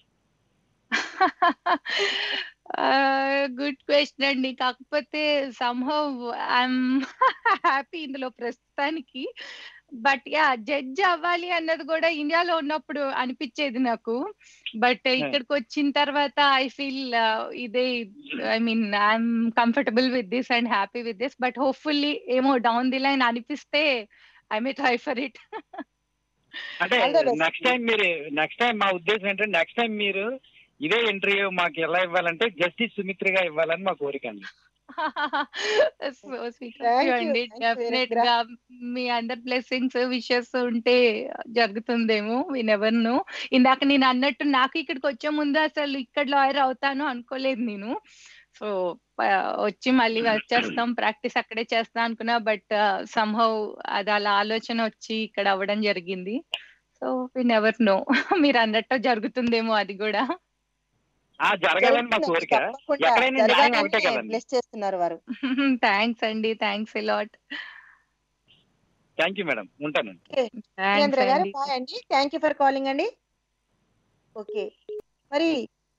S2: గుడ్ క్వశ్చన్ అండి కాకపోతే సంహవ్ ఐఎమ్ హ్యాపీ ఇందులో ప్రస్తుతానికి బట్ యా జడ్జ్ అవ్వాలి అన్నది కూడా ఇండియాలో ఉన్నప్పుడు అనిపించేది నాకు బట్ ఇక్కడికి వచ్చిన తర్వాత ఐ ఫీల్ ఇదే I mean I'm comfortable with this and happy with this but hopefully ఏమో డౌన్ ది లైన్ అనిపిస్తే I may try for it
S6: అంటే
S1: All the best.
S6: Next time మీరు నెక్స్ట్ టైం మా ఉద్దేశం ఏంటంటే నెక్స్ట్ టైం మీరు ఇదే ఇంటర్వ్యూ మాకు ఎలా ఇవ్వాలంటే జస్టిస్ సుమిత్రగా ఇవ్వాలని మా కోరిక అండి
S2: సో స్వీట్
S1: Thank you.
S2: అండి
S1: Thank you,
S2: డెఫినెట్
S1: Virendra.
S2: గా మీ అందరి బ్లెస్సింగ్స్ విషెస్ ఉంటే జరుగుతుందేమో వి నెవర్ నో ఇందాక నేను అన్నట్టు నాకు ఇక్కడికి వచ్చే ముందు అసలు ఇక్కడ లాయర్ అవుతాను అనుకోలేదు నేను సో వచ్చి మళ్ళీ వచ్చేస్తాం ప్రాక్టీస్ అక్కడే చేస్తాం అనుకున్నా బట్ సంహౌ అది అలా ఆలోచన వచ్చి ఇక్కడ అవ్వడం జరిగింది సో వి నెవర్ నో మీరు అన్నట్టు జరుగుతుందేమో అది కూడా
S6: ఆ జరగాలని మా కోరిక
S1: తప్పకుండా
S6: ఎక్కడైనా న్యాయం ఒకటే
S1: జరగాలని
S6: కదండి
S1: bless చేస్తున్నారు వారు
S2: థ్యాంక్స్ అండి thanks lot
S6: thank you madam ఉంటానండి
S1: వీరేంద్ర గారు బాయ్ అండి థ్యాంక్ యూ ఫర్ కాలింగ్ అండి ఓకే మరి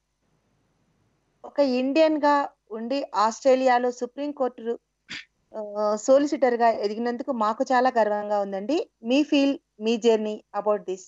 S1: ఒక ఇండియన్ గా ఉండి ఆస్ట్రేలియాలో సుప్రీం కోర్టు సోలిసిటర్ గా ఎదిగినందుకు మాకు చాలా గర్వంగా ఉందండి మీ ఫీల్ మీ జర్నీ అబౌట్ దిస్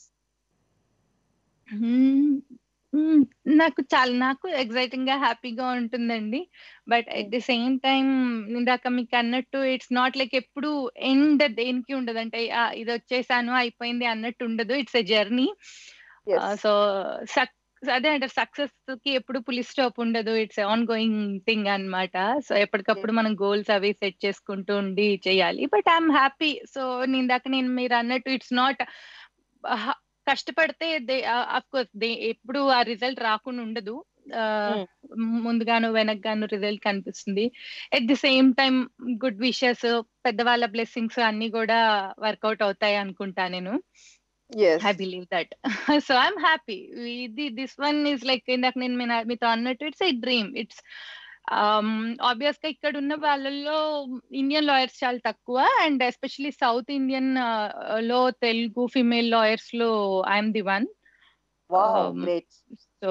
S2: నాకు చాలా నాకు ఎక్సైటింగ్ గా హ్యాపీగా ఉంటుందండి but at the same time ఇందాక మీకు అన్నట్టు ఇట్స్ నాట్ లైక్ ఎప్పుడు ఎండ్ దేనికి ఉండదు అంటే ఆ, ఇది వచ్చేసాను అయిపోయింది అన్నట్టు ఉండదు ఇట్స్ ఎ జర్నీ సో అదే అంటే సక్సెస్ కి ఎప్పుడు పులి స్టాప్ ఉండదు ఇట్స్ ఆన్ గోయింగ్ థింగ్ అన్నమాట సో ఎప్పటికప్పుడు మనం గోల్స్ అవి సెట్ చేసుకుంటూ ఉండి చేయాలి బట్ ఐఎమ్ హ్యాపీ సో నేను దాకా నేను మీరు అన్నట్టు ఇట్స్ నాట్ కష్టపడితే అఫ్ కోర్స్ ఎప్పుడు ఆ రిజల్ట్ రాకుండా ఉండదు ఆ, ముందుగాను వెనక్గాను రిజల్ట్ కనిపిస్తుంది at the same time good wishes పెద్దవాళ్ళ బ్లెస్సింగ్స్ అన్ని కూడా వర్కౌట్ అవుతాయి అనుకుంటా నేను I believe that so I'm happy ఇది దిస్ వన్ ఈస్ లైక్ ఇందాక నేను మీ- మీతో అన్నట్టు it's I dream it's obvious గా ఇక్కడ ఉన్న వాళ్ళల్లో ఇండియన్ లాయర్స్ చాలా తక్కువ అండ్ ఎస్పెషలీ సౌత్ ఇండియన్ లో తెలుగు ఫిమేల్ లాయర్స్ లో I'm the one Um,
S1: great
S2: so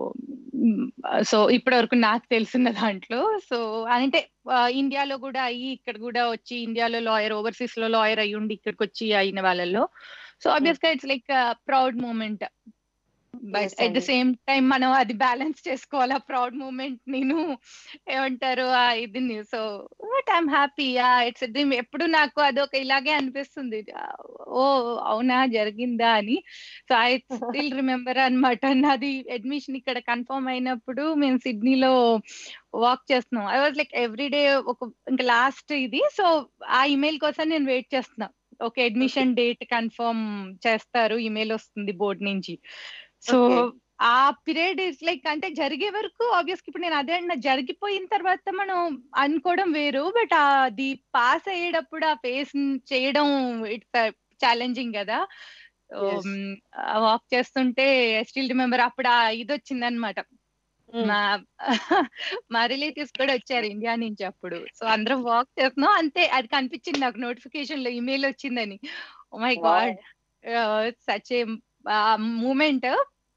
S2: so ఇప్పటి వరకు నాకు తెలిసిన దాంట్లో సో అంటే ఆ, ఇండియాలో కూడా అయ్యి ఇక్కడ కూడా వచ్చి ఇండియాలో లాయర్ ఓవర్సీస్ లో లాయర్ అయ్యి ఉండి ఇక్కడికి వచ్చి అయిన వాళ్ళలో సో ఆబ్వియస్ గా it's like proud moment but
S1: Yes,
S2: at the
S1: అండి.
S2: సేమ్ టైం మనం అది బ్యాలెన్స్ చేసుకోవాలా ప్రౌడ్ మూమెంట్ నేను ఏమంటారు ఆ ఇది so but I'm happy it's dream ఎప్పుడు నాకు అదొక ఇలాగే అనిపిస్తుంది ఓ అవునా జరిగిందా అని సో ఐ స్టిల్ రిమెంబర్ అన్నమాట నాది అడ్మిషన్ ఇక్కడ కన్ఫర్మ్ అయినప్పుడు మేము సిడ్నీలో వాక్ చేస్తున్నాం I was like every day ఒక ఇంకా లాస్ట్ ఇది సో ఆ ఇమెయిల్ కోసం నేను వెయిట్ చేస్తున్నా ఓకే అడ్మిషన్ డేట్ కన్ఫర్మ్ చేస్తారు ఇమెయిల్ వస్తుంది బోర్డ్ నుంచి సో
S1: Okay.
S2: ఆ పీరియడ్ ఇస్ లైక్ అంటే జరిగే వరకు ఆబ్వియస్ ఇప్పుడు నేను అదే అన్న జరిగిపోయిన తర్వాత మనం అనుకోవడం వేరు బట్ అది పాస్ అయ్యేటప్పుడు ఆ ఫేస్ చేయడం ఇట్స్ ఛాలెంజింగ్ కదా
S1: Yes.
S2: వాక్ చేస్తుంటే స్టిల్ రిమెంబర్ అప్పుడు ఆ ఇది వచ్చిందనమాట మా మా రిలేటివ్స్ కూడా వచ్చారు ఇండియా నుంచి అప్పుడు సో అందరం వాక్ చేస్తున్నాం అంతే అది కనిపించింది నాకు నోటిఫికేషన్ లో ఇమెయిల్ వచ్చిందని my
S1: Wow.
S2: God such a moment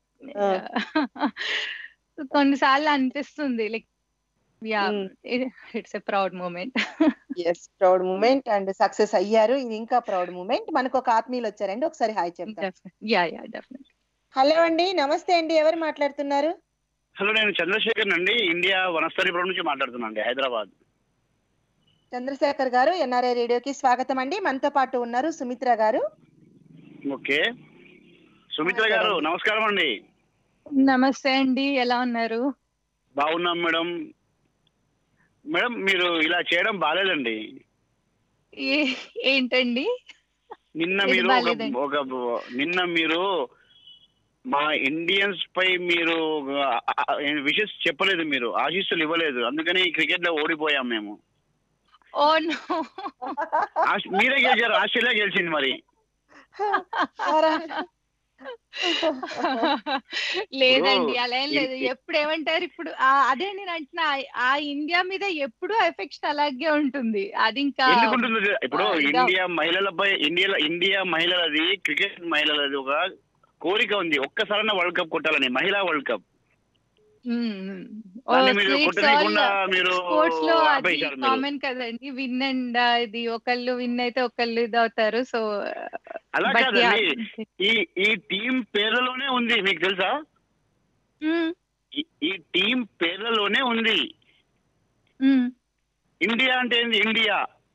S2: కొన్నిసార్లు అనిపిస్తుంది like yeah
S1: Mm.
S2: It's a proud moment
S1: yes proud moment and success అయ్యారు ఇది ఇంకా ప్రౌడ్ మూమెంట్ మనకు ఒక ఆత్మీయులు వచ్చారండి ఒకసారి హాయ్ చెప్తాం
S2: యా యా డెఫినెట్
S1: హలో అండి నమస్తే అండి ఎవరు మాట్లాడుతున్నారు
S3: హలో నేను చంద్రశేఖర్ అండి ఇండియా వనస్థలిపురం నుంచి మాట్లాడుతున్నాను అండి హైదరాబాద్
S1: చంద్రశేఖర్ గారు ఎన్ఆర్ఐ రేడియోకి స్వాగతం అండి మనతో పాటు ఉన్నారు సుమిత్ర గారు
S3: ఓకే సుమిత్ర గారు నమస్కారం అండి
S2: నమస్తే అండి ఎలా ఉన్నారు
S3: బాగున్నాం మేడం మేడం మీరు ఇలా చేయడం బాగాలేదండి
S2: ఏ- ఏంటండి
S3: నిన్న
S2: ఏది
S3: మీరు ఒక
S2: బాలేదండి?
S3: ఒక నిన్న మీరు మా ఇండియన్స్ పై మీరు విషెస్ చెప్పలేదు మీరు ఆశీస్సులు ఇవ్వలేదు అందుకని క్రికెట్ లో ఓడిపోయాం మేము
S2: ఓ నో
S3: ఆస్- మీరే గెలిచారు ఆస్ట్రేలియా గెలిచింది మరి
S2: లేదండి
S3: ఇప్పుడు
S2: అలా ఏం లేదు
S3: ఇ-
S2: ఎప్పుడు ఏమంటారు ఇప్పుడు ఆ- అదే నేను అంటున్నా ఆ- ఆ ఇండియా మీద ఎప్పుడు ఎఫెక్షన్ అలాగే ఉంటుంది అది ఇంకా
S3: ఎందుకుంటుంది ఇది? ఇప్పుడు
S2: ఆ, ఇదా-
S3: ఇండియా మహిళలపై ఇండియా ఇండియా మహిళలది క్రికెట్ మహిళలది ఒక కోరిక ఉంది ఒక్కసారైనా వరల్డ్ కప్ కొట్టాలని మహిళా వరల్డ్ కప్ దాన్ని మీరు కొట్టనీయకుండా మీరు
S2: స్పోర్ట్స్ లో అది
S3: ఆపేశారు మీరు.
S2: కామన్ కదండి విన్ అండ్ ఇది ఒకళ్ళు విన్ అయితే ఒకళ్ళు ఇది అవుతారు సో
S3: అలా కాదండి ఈ ఈ టీం పేర్లలోనే ఉంది మీకు తెలుసా ఈ- ఈ టీం పేర్లలోనే ఉంది ఇండియా అంటే ఏంది ఇండియా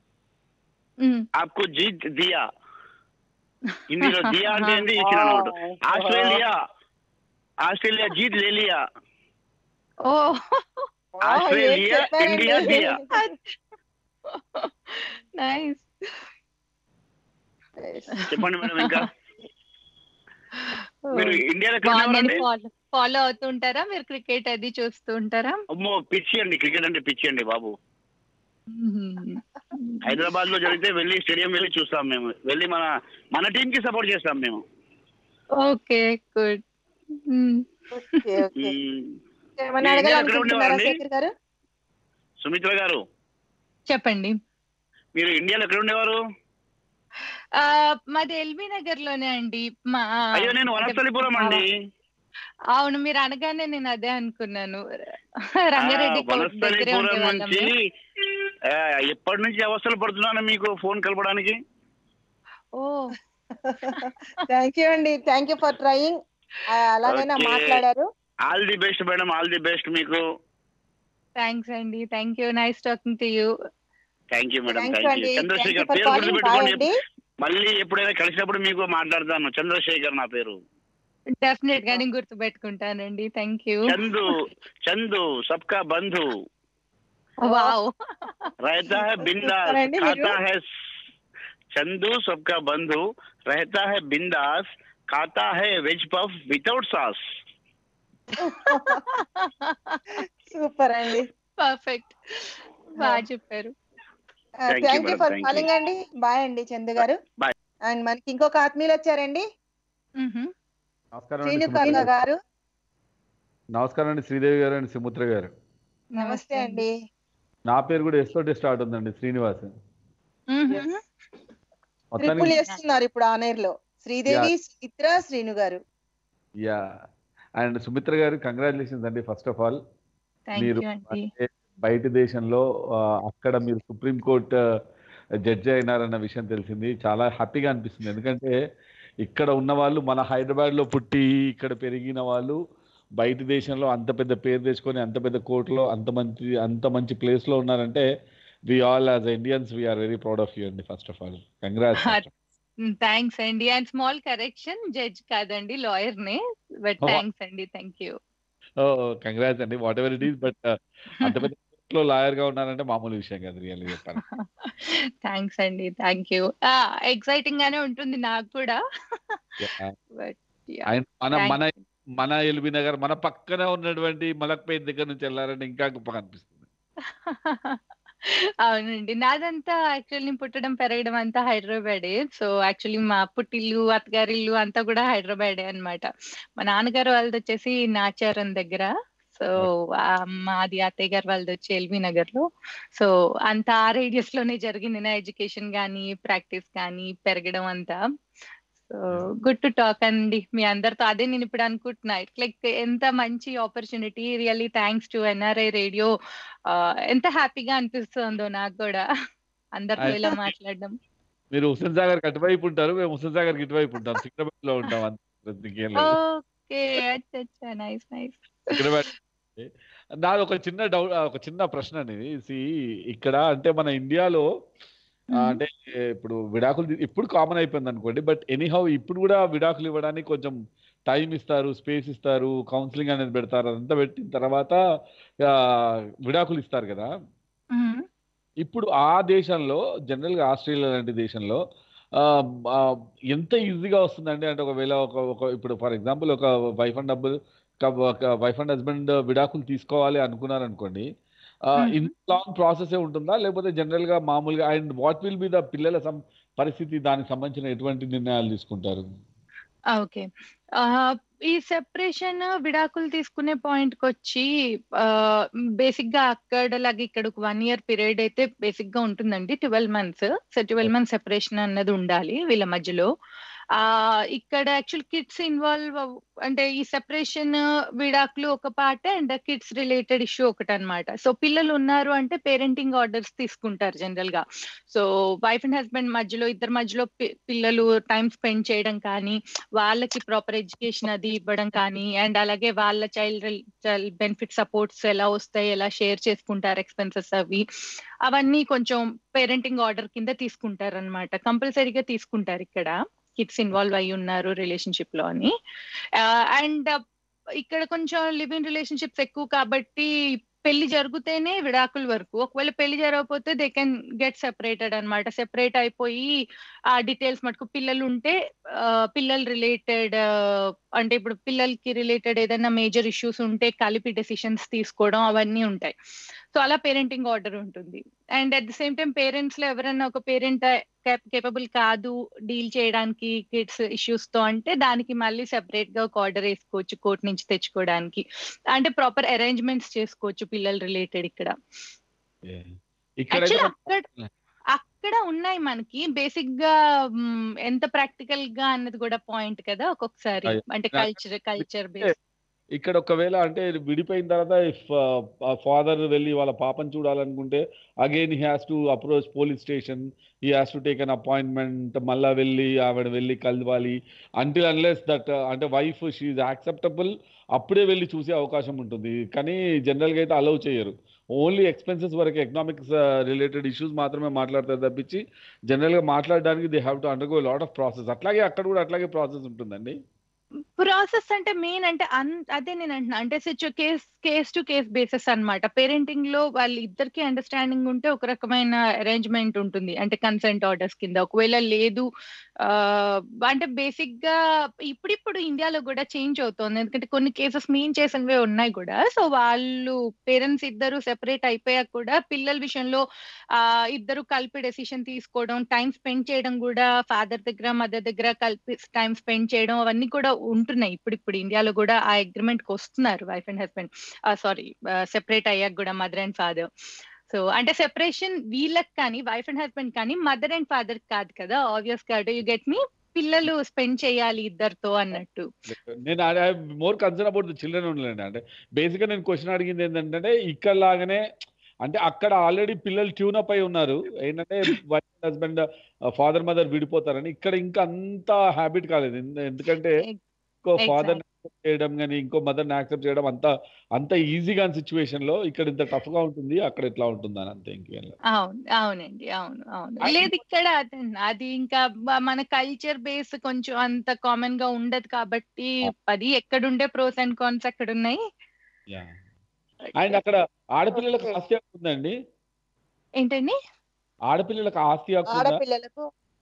S3: ఆప్కు జీత్ దియా హిందీలో దియా అంటే ఏంది ఇచ్చిన అనమాట ఆస్ట్రేలియా ఆస్ట్రేలియా జీత్ లేలియా
S2: ఓ
S3: ఆస్ట్రేలియా ఇండియా దియా
S2: నైస్
S3: చెప్పండి మేడం ఇంకా మీరు ఇండియాలో ఎక్కడ
S2: బాగుందండి
S3: ఉండేవారండి?
S2: ఫాలో ఫాలో అవుతుంటారా మీరు క్రికెట్ అది చూస్తూ ఉంటారా
S3: అమ్మో పిచ్చి అండి క్రికెట్ అంటే పిచ్చి అండి బాబు హైదరాబాద్ లో జరిగితే వెళ్ళి స్టేడియం వెళ్ళి చూస్తాం మేము వెళ్ళి మన మన టీం కి సపోర్ట్ చేస్తాం మేము
S2: ఓకే గుడ్
S1: ఓకే ఓకే
S3: మ్మ్.
S1: ఏమన్నా
S3: మీరు ఎక్కడ
S1: అడగాలనుకుంటున్నారా
S3: ఉండేవారండి?
S1: శేఖర్ గారు
S3: సుమిత్ర గారు
S2: చెప్పండి
S3: మీరు ఇండియాలో ఎక్కడ ఉండేవారు
S2: ఆ, మాది ఎల్బీ నగర్ లోనే అండి మా
S3: అయ్యో నేను వనస్థలిపురం అండి
S2: అవును మీరు అనగానే నేను అదే అనుకున్నాను రంగారెడ్డి
S3: ఆ,
S2: కోర్ట్ దగ్గరే
S3: వనస్థలిపురం
S2: ఉండేవాళ్ళం
S3: నుంచి
S2: మేము.
S3: ఆ, ఎప్పటి నుంచి అవస్థలు పడుతున్నాను మీకు ఫోన్ కలపడానికి
S2: ఓ
S1: థ్యాంక్ యూ అండి థ్యాంక్ యూ ఫర్ ట్రయింగ్ అలాగైనా
S3: Okay.
S1: మాట్లాడారు
S3: all the best madam all the best మీకు
S2: థ్యాంక్స్ అండి thank you nice talking to you
S3: thank you madam
S1: thank you
S3: thank
S1: అండి
S3: you
S1: thank you
S3: Chandrasekhar
S1: for
S3: పేరు
S1: calling bye
S3: గుర్తుపెట్టుకోండి
S1: అండి
S3: మళ్ళీ ఎప్పుడైనా కలిసినప్పుడు మీకు మాట్లాడతాను చంద్రశేఖర్ నా పేరు
S2: డెఫినెట్ గా నేను గుర్తు పెట్టుకుంటానండి థ్యాంక్ యూ
S3: చందు చందు సబ్కా బంధు
S2: వావ్
S3: रहता है बिंदास
S1: చూస్తారండి మీరు?
S3: खाता है चंदू सबका बंधु रहता है बिंदास खाता है veg puff without sauce
S1: super అండి
S2: పర్ఫెక్ట్ బాగా చెప్పారు
S3: Thank you,
S1: thank you
S3: madam.
S1: For
S3: Thank you.
S1: Calling అండి బాయ్ అండి చందు గారు
S3: Bye.
S1: అండ్ మనకి ఇంకొక ఆత్మీయులు వచ్చారండి
S2: మ్హూ.
S7: నమస్కారం అండి
S1: శ్రీను
S7: సుమిత్ర
S1: కరుణ
S7: గారు.
S1: గారు
S7: నమస్కారం అండి శ్రీదేవి గారు అండి సుమిత్ర గారు
S1: నమస్తే అండి
S7: నా పేరు కూడా ఎస్ తోటి స్టార్ట్ ఉందండి శ్రీనివాస్
S2: మ్హూ.
S1: ట్రిపుల్
S7: మొత్తానికి
S1: చేస్తున్నారు ఇప్పుడు ఆనేర్ లో శ్రీదేవి సుమిత్ర శ్రీను గారు
S7: యా అండ్ సుమిత్ర గారు కంగ్రాచులేషన్స్ అండి ఫస్ట్ ఆఫ్ ఆల్
S2: థ్యాంక్
S7: మీరు
S2: యూ అండి
S7: అంటే బయట దేశంలో ఆ, అక్కడ మీరు సుప్రీం కోర్ట్ జడ్జి అయినారన్న విషయం తెలిసింది చాలా హ్యాపీగా అనిపిస్తుంది ఎందుకంటే ఇక్కడ ఉన్న వాళ్ళు మన హైదరాబాద్ లో పుట్టి ఇక్కడ పెరిగిన వాళ్ళు బయట దేశంలో అంత పెద్ద పేరు తెచ్చుకొని అంత పెద్ద కోర్టులో అంత మంచి అంత మంచి ప్లేస్ లో ఉన్నారంటే we all as Indians we're very proud of you అండి first of all congrats
S2: thanks అండి అండ్ స్మాల్ కరెక్షన్ జడ్జ్ కాదండి లాయర్ నే బట్
S7: Oh.
S2: థ్యాంక్స్ అండి థ్యాంక్ యూ
S7: కంగ్రాట్స్ అండి whatever it is but అంత పెద్ద కోర్టులో లాయర్ గా ఉన్నారంటే మామూలు విషయం కాదు రియల్లీ చెప్పాను
S2: థ్యాంక్స్ అండి థ్యాంక్ యూ ఎక్సైటింగ్ గానే ఉంటుంది నాకు కూడా
S7: Yeah.
S2: బట్
S7: ఆయన మన మన మన ఎల్బీ నగర్ మన పక్కన ఉన్నటువంటి మలక్పేట్ దగ్గర నుంచి వెళ్ళారంటే ఇంకా గొప్పగా అనిపిస్తుంది
S2: అవునండి నాదంతా యాక్చువల్లీ నేను పుట్టడం పెరగడం అంతా హైదరాబాదే సో యాక్చువల్లీ మా పుట్టిల్లు అత్తగారిల్లు అంతా కూడా హైదరాబాదే అన్నమాట మా నాన్నగారు వాళ్ళది వచ్చేసి నాచారం దగ్గర సో మాది అత్తయ్య గారు వాళ్ళది వచ్చి ఎల్బీ నగర్ లో సో అంత ఆ రేడియస్ లోనే జరిగింది నా ఎడ్యుకేషన్ కానీ ప్రాక్టీస్ కానీ పెరగడం అంతా సో గుడ్ టు టాక్ అండి మీ అందరితో అదే నేను ఇప్పుడు అనుకుంటున్నా లైక్ ఎంత మంచి opportunity really thanks to NRI radio ఎంత హ్యాపీగా అనిపిస్తుందో నాకు కూడా అందరితో ఇలా మాట్లాడడం
S7: మీరు హుస్సేన్ సాగర్ అటువైపు ఉంటారు మేము హుస్సేన్ సాగర్ ఇటువైపు ఉంటాం సికింద్రాబాద్ లో ఉంటాం అంతే ఇంకేం లేదు
S2: ఓకే అచ్చా నైస్ నైస్
S7: సికింద్రాబాద్ నాది ఒక చిన్న డౌట్ ఒక చిన్న ప్రశ్న అనేది See, ఇక్కడ అంటే మన ఇండియాలో ఆ, అంటే ఇప్పుడు విడాకులు తీ- ఇప్పుడు కామన్ అయిపోయింది అనుకోండి బట్ ఎనీహౌ ఇప్పుడు కూడా విడాకులు ఇవ్వడానికి కొంచెం టైం ఇస్తారు స్పేస్ ఇస్తారు కౌన్సిలింగ్ అనేది పెడతారు అదంతా పెట్టిన తర్వాత ఆ, విడాకులు ఇస్తారు కదా ఇప్పుడు ఆ దేశంలో జనరల్ గా ఆస్ట్రేలియా లాంటి దేశంలో ఆ, ఆ, ఎంత ఈజీగా వస్తుందండి అంటే ఒకవేళ ఒక ఒక ఇప్పుడు ఫర్ ఎగ్జాంపుల్ ఒక వైఫ్ అండ్ డబ్బులు ఒక వైఫ్ అండ్ హస్బెండ్ విడాకులు తీసుకోవాలి అనుకున్నారు అనుకోండి
S2: Mhm.
S7: ఇంత లాంగ్ ప్రాసెస్ ఉంటుందా లేకపోతే జనరల్ గా మామూలుగా and what will be the పిల్లల సం- పరిస్థితి దానికి సంబంధించిన ఎటువంటి నిర్ణయాలు తీసుకుంటారు
S2: ఓకే ఈ సెపరేషన్ విడాకులు తీసుకునే పాయింట్ కి వచ్చి బేసిక్ గా అక్కడ లాగా ఇక్కడ ఒక వన్ ఇయర్ పీరియడ్ అయితే బేసిక్ గా ఉంటుందండి twelve months so twelve months separation అన్నది ఉండాలి వీళ్ళ మధ్యలో ఆ ఇక్కడ యాక్చువల్ కిడ్స్ ఇన్వాల్వ్ అంటే ఈ సెపరేషన్ విడాకులు ఒక part and kids related issue ఒకటి అనమాట సో పిల్లలు ఉన్నారు అంటే పేరెంటింగ్ ఆర్డర్స్ తీసుకుంటారు జనరల్ గా సో వైఫ్ అండ్ హస్బెండ్ మధ్యలో ఇద్దరి మధ్యలో పి- పిల్లలు టైం స్పెండ్ చేయడం కానీ వాళ్ళకి ప్రాపర్ ఎడ్యుకేషన్ అది ఇవ్వడం కానీ అండ్ అలాగే వాళ్ళ చైల్డ్ చైల్డ్ బెనిఫిట్ సపోర్ట్స్ ఎలా వస్తాయి ఎలా షేర్ చేసుకుంటారు ఎక్స్పెన్సెస్ అవి అవన్నీ కొంచెం పేరెంటింగ్ ఆర్డర్ కింద తీసుకుంటారు అనమాట కంపల్సరీగా తీసుకుంటారు ఇక్కడ కిడ్స్ ఇన్వాల్వ్ అయి ఉన్నారు రిలేషన్షిప్ లో అని అండ్ ఇక్కడ కొంచెం లివింగ్ రిలేషన్షిప్స్ ఎక్కువ కాబట్టి పెళ్లి జరిగితేనే విడాకుల వరకు ఒకవేళ పెళ్లి జరగకపోతే దే కెన్ గెట్ సెపరేటెడ్ అన్నమాట సెపరేట్ అయిపోయి ఆ డీటెయిల్స్ మటుకు పిల్లలు ఉంటే ఆ, పిల్లలు రిలేటెడ్ అంటే ఇప్పుడు పిల్లలకి రిలేటెడ్ ఏదైనా మేజర్ ఇష్యూస్ ఉంటే కలిపి డెసిషన్స్ తీసుకోవడం అవన్నీ ఉంటాయి సో అలా పేరెంటింగ్ ఆర్డర్ ఉంటుంది and at the same time parents లో ఎవరైనా ఒక పేరెంట్ కేపబుల్ కాదు డీల్ చేయడానికి కిడ్స్ ఇష్యూస్ తో అంటే దానికి మళ్ళీ సెపరేట్ గా ఒక ఆర్డర్ వేసుకోవచ్చు కోర్ట్ నుంచి తెచ్చుకోవడానికి అంటే ప్రాపర్ అరేంజ్మెంట్స్ చేసుకోవచ్చు పిల్లలు రిలేటెడ్ ఇక్కడ
S7: ఇక్కడ
S2: యాక్చువల్లీ అక్కడ అక్కడ ఉన్నాయి మనకి బేసిక్ గా మ్, ఎంత ప్రాక్టికల్ గా అన్నది కూడా పాయింట్ కదా ఒక్కొక్కసారి
S7: అయ్యో.
S2: అంటే కల్చర్ కల్చర్ బేస్
S7: ఇక్కడ ఒకవేళ అంటే విడిపోయిన తర్వాత ఇఫ్ ఫాదర్ వెళ్ళి వాళ్ళ పాపని చూడాలనుకుంటే again he has to approach police station he has to take an appointment మళ్ళా వెళ్ళి ఆవిడ వెళ్ళి కలవాలి అంటిల్ అన్లెస్ దట్ అంటే వైఫ్ షీఈ్ యాక్సెప్టబుల్ అప్పుడే వెళ్ళి చూసే అవకాశం ఉంటుంది కానీ జనరల్గా అయితే అలౌ చేయరు ఓన్లీ ఎక్స్పెన్సెస్ వరకు ఎకనామిక్స్ రిలేటెడ్ ఇష్యూస్ మాత్రమే మాట్లాడతారు తప్పించి జనరల్గా మాట్లాడడానికి they have to undergo lot of process అట్లాగే అక్కడ కూడా అట్లాగే ప్రాసెస్ ఉంటుందండి
S2: ప్రాసెస్ అంటే మెయిన్ అంటే అన్- అదే నేను అంటున్నా అంటే సిచ్యు case case to case basis అన్నమాట పేరెంటింగ్ లో వాళ్ళ ఇద్దరికి అండర్స్టాండింగ్ ఉంటే ఒక రకమైన అరేంజ్మెంట్ ఉంటుంది అంటే కన్సెంట్ ఆర్డర్స్ కింద ఒకవేళ లేదు ఆ, అంటే బేసిక్ గా ఇప్పుడిప్పుడు ఇండియాలో కూడా చేంజ్ అవుతోంది ఎందుకంటే కొన్ని కేసెస్ మీన్ చేసినవే ఉన్నాయి కూడా సో వాళ్ళు పేరెంట్స్ ఇద్దరు సెపరేట్ అయిపోయాక కూడా పిల్లల విషయంలో ఆ ఇద్దరు కలిపి డెసిషన్ తీసుకోవడం టైం స్పెండ్ చేయడం కూడా ఫాదర్ దగ్గర మదర్ దగ్గర కలిపి టైం స్పెండ్ చేయడం అవన్నీ కూడా ఉంటున్నాయి ఇప్పుడు ఇప్పుడు ఇండియాలో కూడా ఆ అగ్రిమెంట్ కి వస్తున్నారు wife and husband sorry separate అయ్యాక కూడా మదర్ అండ్ ఫాదర్ సో అంటే సెపరేషన్ వీళ్ళకి కానీ వైఫ్ అండ్ హస్బెండ్ కానీ మదర్ అండ్ ఫాదర్ కాదు కదా ఆబ్వియస్ గా యు గెట్ మీ పిల్లలు స్పెండ్ చేయాలి ఇద్దరితో అన్నట్టు
S7: నేను I more concern about the children ఉండండి అంటే బేసిక్ గా నేను క్వశ్చన్ అడిగింది ఏంటంటే ఇక్కడ లాగానే అంటే అక్కడ ఆల్రెడీ పిల్లలు ట్యూన్ అప్ అయి ఉన్నారు ఏంటంటే వైఫ్ హస్బెండ్ ఫాదర్ మదర్ విడిపోతారని ఇక్కడ ఇంకా అంత హ్యాబిట్ కాలేదు ఎందు- ఎందుకంటే ఇంకో ఫాదర్ చేయడం కానీ ఇంకో మదర్ యాక్సెప్ట్ చేయడం అంత అంత ఈజీగా సిచ్యువేషన్ లో ఇక్కడ ఇంత టఫ్ గా ఉంటుంది అక్కడ ఎట్లా ఉంటుంది అని అంతే ఇంకేం లేదు
S2: అవును అవునండి అవును అవును లేదు ఇక్కడ అదే- అది ఇంకా మ- మన కల్చర్ బేస్ కొంచెం అంత కామన్ గా ఉండదు కాబట్టి అది ఎక్కడుండే ప్రోస్ అండ్ కాన్స్ అక్కడ ఉన్నాయి
S7: అండ్ అక్కడ ఆడపిల్లలకు ఆస్తి హక్కు ఉందండి
S2: ఏంటండి
S7: ఆడపిల్లలకు ఆస్తి హక్కు ఉందా
S1: ఆడపిల్లలకు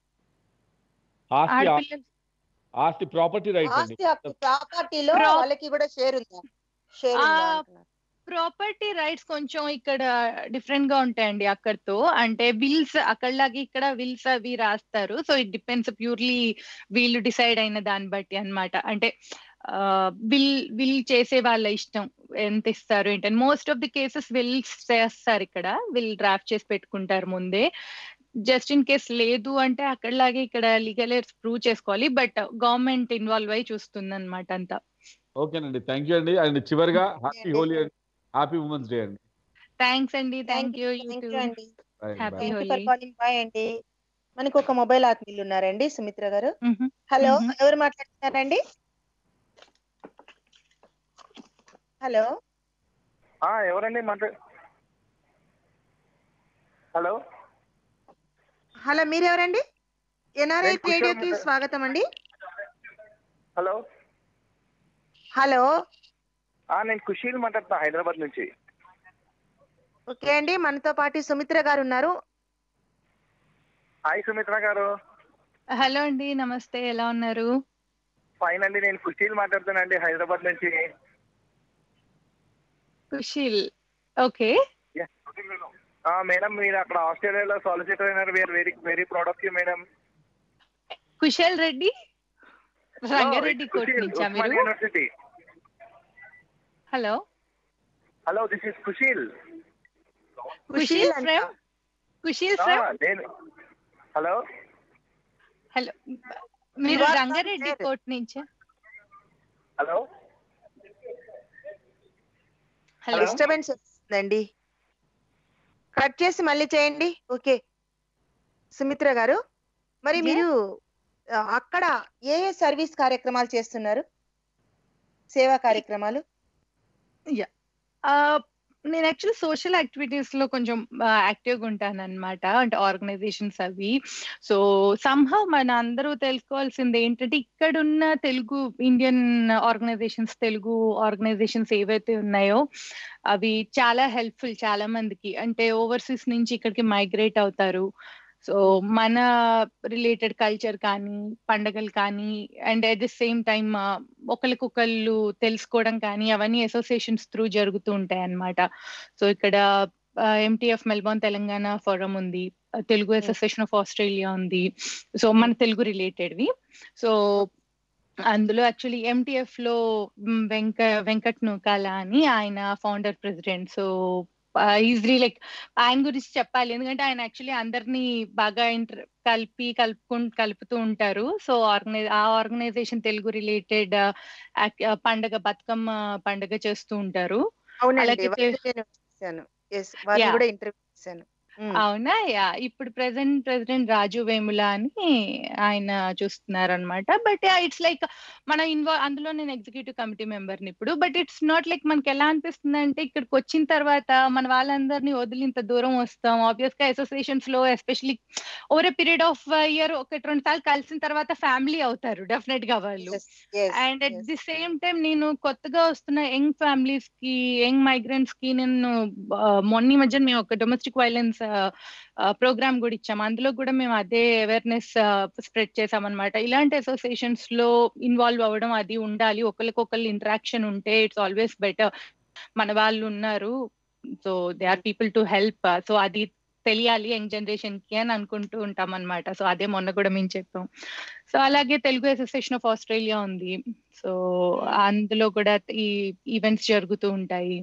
S7: ఆస్తి
S2: ఆడపిల్లలు
S7: ఆస్తి ప్రాపర్టీ రైట్స్ అండి
S1: ఆస్తి హక్కు ప్రాపర్టీలో
S2: Pro-
S1: వాళ్ళకి కూడా షేర్ ఉందా షేర్ ఉందా
S2: ఆ,
S1: అంటున్నారు.
S2: ప్రాపర్టీ రైట్స్ కొంచెం ఇక్కడ డిఫరెంట్ గా ఉంటాయండి అక్కడతో అంటే విల్స్ అక్కడలాగా ఇక్కడ విల్స్ అవి రాస్తారు సో ఇట్ డిపెండ్స్ ప్యూర్లీ వీళ్ళు డిసైడ్ అయిన దాన్ని బట్టి అన్నమాట అంటే విల్ విల్ చేసే వాళ్ళ ఇష్టం ఎంత ఇస్తారు ఏంటని most of the cases wills చేస్తారు ఇక్కడ విల్ డ్రాఫ్ట్ చేసి పెట్టుకుంటారు ముందే జస్ట్ ఇన్ కేస్ లేదు అంటే అక్కడలాగే ఇక్కడ లీగల్ ఎయిడ్స్ ప్రూవ్ చేసుకోవాలి బట్ గవర్నమెంట్ ఇన్వాల్వ్ అయి చూస్తుంది అనమాట అంతా
S7: ఓకేనండి థ్యాంక్ యూ అండి అండ్ చివరిగా హ్యాపీ
S1: అండి.
S7: హోలీ అండి హ్యాపీ ఉమెన్స్ డే అండి
S2: థ్యాంక్స్ అండి థ్యాంక్ యూ
S1: Thank you అండి
S7: Bye,
S2: Happy
S7: bye.
S1: Thank you
S2: Holi.
S1: For calling bye అండి మనకు ఒక మొబైల్ ఆత్మీయులు ఉన్నారండి సుమిత్ర గారు
S2: మ్మ్.
S1: Hello
S2: Mhm.
S1: ఎవరు మాట్లాడుతున్నారండి హలో
S6: ఆ, ఎవరండి మాట్లా హలో
S1: హలో మీరెవరండి ఎన్ఆర్ఐ
S6: నేను కుషాల్
S1: రేడియోకి
S6: మాట్లాడు-
S1: స్వాగతం అండి
S6: హలో
S1: హలో
S6: ఆ, నేను కుషీల్ మాట్లాడుతున్నా హైదరాబాద్ నుంచి
S1: ఓకే అండి మనతో పాటు సుమిత్ర గారు ఉన్నారు
S6: హాయ్ సుమిత్ర గారు
S2: హలో అండి నమస్తే ఎలా ఉన్నారు
S6: ఫైన్ అండి నేను కుషీల్ మాట్లాడుతున్నానండి హైదరాబాద్ నుంచి
S2: సుశీల్ ఓకే
S6: ఆ, మేడం మీరు అక్కడ ఆస్ట్రేలియాలో సాలిసిటర్ అయినారు we're very very proud of you madam
S2: Kushal Reddy Rangareddy కోట్ నుంచా మీరు
S6: university
S2: hello
S6: hello this is Kusheel
S2: Kusheel
S1: అంట.
S2: ఫ్రమ్ కుశీల్
S6: ఆ,
S2: ఫ్రమ్
S6: నేను హలో
S2: హలో మీరు
S1: You are
S2: రంగారెడ్డి
S1: from
S2: కోట్ నుంచా
S6: హలో
S2: హలో
S1: డిస్టర్బెన్స్ వస్తుందండి కట్ చేసి మళ్ళీ చేయండి ఓకే సుమిత్ర గారు మరి
S2: Yeah.
S1: మీరు ఆ, అక్కడ ఏ ఏ సర్వీస్ కార్యక్రమాలు చేస్తున్నారు సేవా కార్యక్రమాలు
S2: నేను యాక్చువల్లీ సోషల్ యాక్టివిటీస్ లో కొంచెం యాక్టివ్ గా ఉంటాను అనమాట అంటే ఆర్గనైజేషన్స్ అవి సో సంహవ్ మన అందరూ తెలుసుకోవాల్సింది ఏంటంటే ఇక్కడున్న Telugu Indian organisations Telugu organisations ఏవైతే ఉన్నాయో అవి చాలా హెల్ప్ఫుల్ చాలా మందికి అంటే ఓవర్సీస్ నుంచి ఇక్కడికి మైగ్రేట్ అవుతారు సో మన రిలేటెడ్ కల్చర్ కానీ పండగలు కానీ and at the same time ఒకరికొకళ్ళు తెలుసుకోవడం కానీ అవన్నీ అసోసియేషన్స్ త్రూ జరుగుతూ ఉంటాయి అన్నమాట సో ఇక్కడ ఎంటీఎఫ్ మెల్బోర్న్ తెలంగాణ ఫోరం ఉంది తెలుగు అసోసియేషన్ ఆఫ్ ఆస్ట్రేలియా ఉంది సో మన తెలుగు రిలేటెడ్వి సో అందులో యాక్చువల్లీ ఎంటీఎఫ్ లో మ్, వెంక వెంకట్ నూకాల అని ఆయన founder president so easy like ఆయన గురించి చెప్పాలి ఎందుకంటే ఆయన యాక్చువల్లీ అందరినీ బాగా ఇంటర్ కలిపి కలుపుకు కలుపుతూ ఉంటారు సో ఆర్గనైజ్ ఆ ఆర్గనైజేషన్ తెలుగు రిలేటెడ్ పండగ బతుకమ్మ పండగ చేస్తూ ఉంటారు
S1: అవునండి
S2: అలాగే
S1: వాళ్ళు నేను చూశాను ఎస్ వాళ్ళు
S2: Yeah.
S1: కూడా ఇంటర్వ్యూ చేశాను ఉమ్.
S2: అవునా యా ఇప్పుడు ప్రెసెంట్ ప్రెసిడెంట్ రాజు వేముల అని ఆయన చూస్తున్నారు అనమాట బట్ ఇట్స్ లైక్ మన ఇన్వాల్వ్ అందులో నేను ఎగ్జిక్యూటివ్ కమిటీ మెంబర్ని ఇప్పుడు బట్ ఇట్స్ నాట్ లైక్ మనకి ఎలా అనిపిస్తుంది అంటే ఇక్కడికి వచ్చిన తర్వాత మన వాళ్ళందరినీ వదిలి ఇంత దూరం వస్తాం ఆబ్వియస్ గా అసోసియేషన్స్ లో especially over a period of year ఒకటి రెండు సార్లు కలిసిన తర్వాత ఫ్యామిలీ అవుతారు డెఫినెట్ గా వాళ్ళు
S1: Yes, yes,
S2: and at
S1: yes.
S2: The same time నేను కొత్తగా వస్తున్న యంగ్ ఫ్యామిలీస్ కి యంగ్ మైగ్రెంట్స్ కి నేను ఆ, మొన్న ఈ మధ్య మేము ఒక డొమెస్టిక్ వైలెన్స్ ప్రోగ్రామ్ కూడా ఇచ్చాం అందులో కూడా మేము అదే అవేర్నెస్ స్ప్రెడ్ చేసాం అనమాట ఇలాంటి అసోసియేషన్స్ లో ఇన్వాల్వ్ అవ్వడం అది ఉండాలి ఒకరికొకరు ఇంటరాక్షన్ ఉంటే ఇట్స్ ఆల్వేస్ బెటర్ మన వాళ్ళు ఉన్నారు so they are people to help so అది తెలియాలి యంగ్ జనరేషన్ కి అని అనుకుంటూ ఉంటాం అనమాట సో అదే మొన్న కూడా మేము చెప్పాం సో అలాగే తెలుగు అసోసియేషన్ ఆఫ్ ఆస్ట్రేలియా ఉంది సో అందులో కూడా ఈ ఈవెంట్స్ జరుగుతూ ఉంటాయి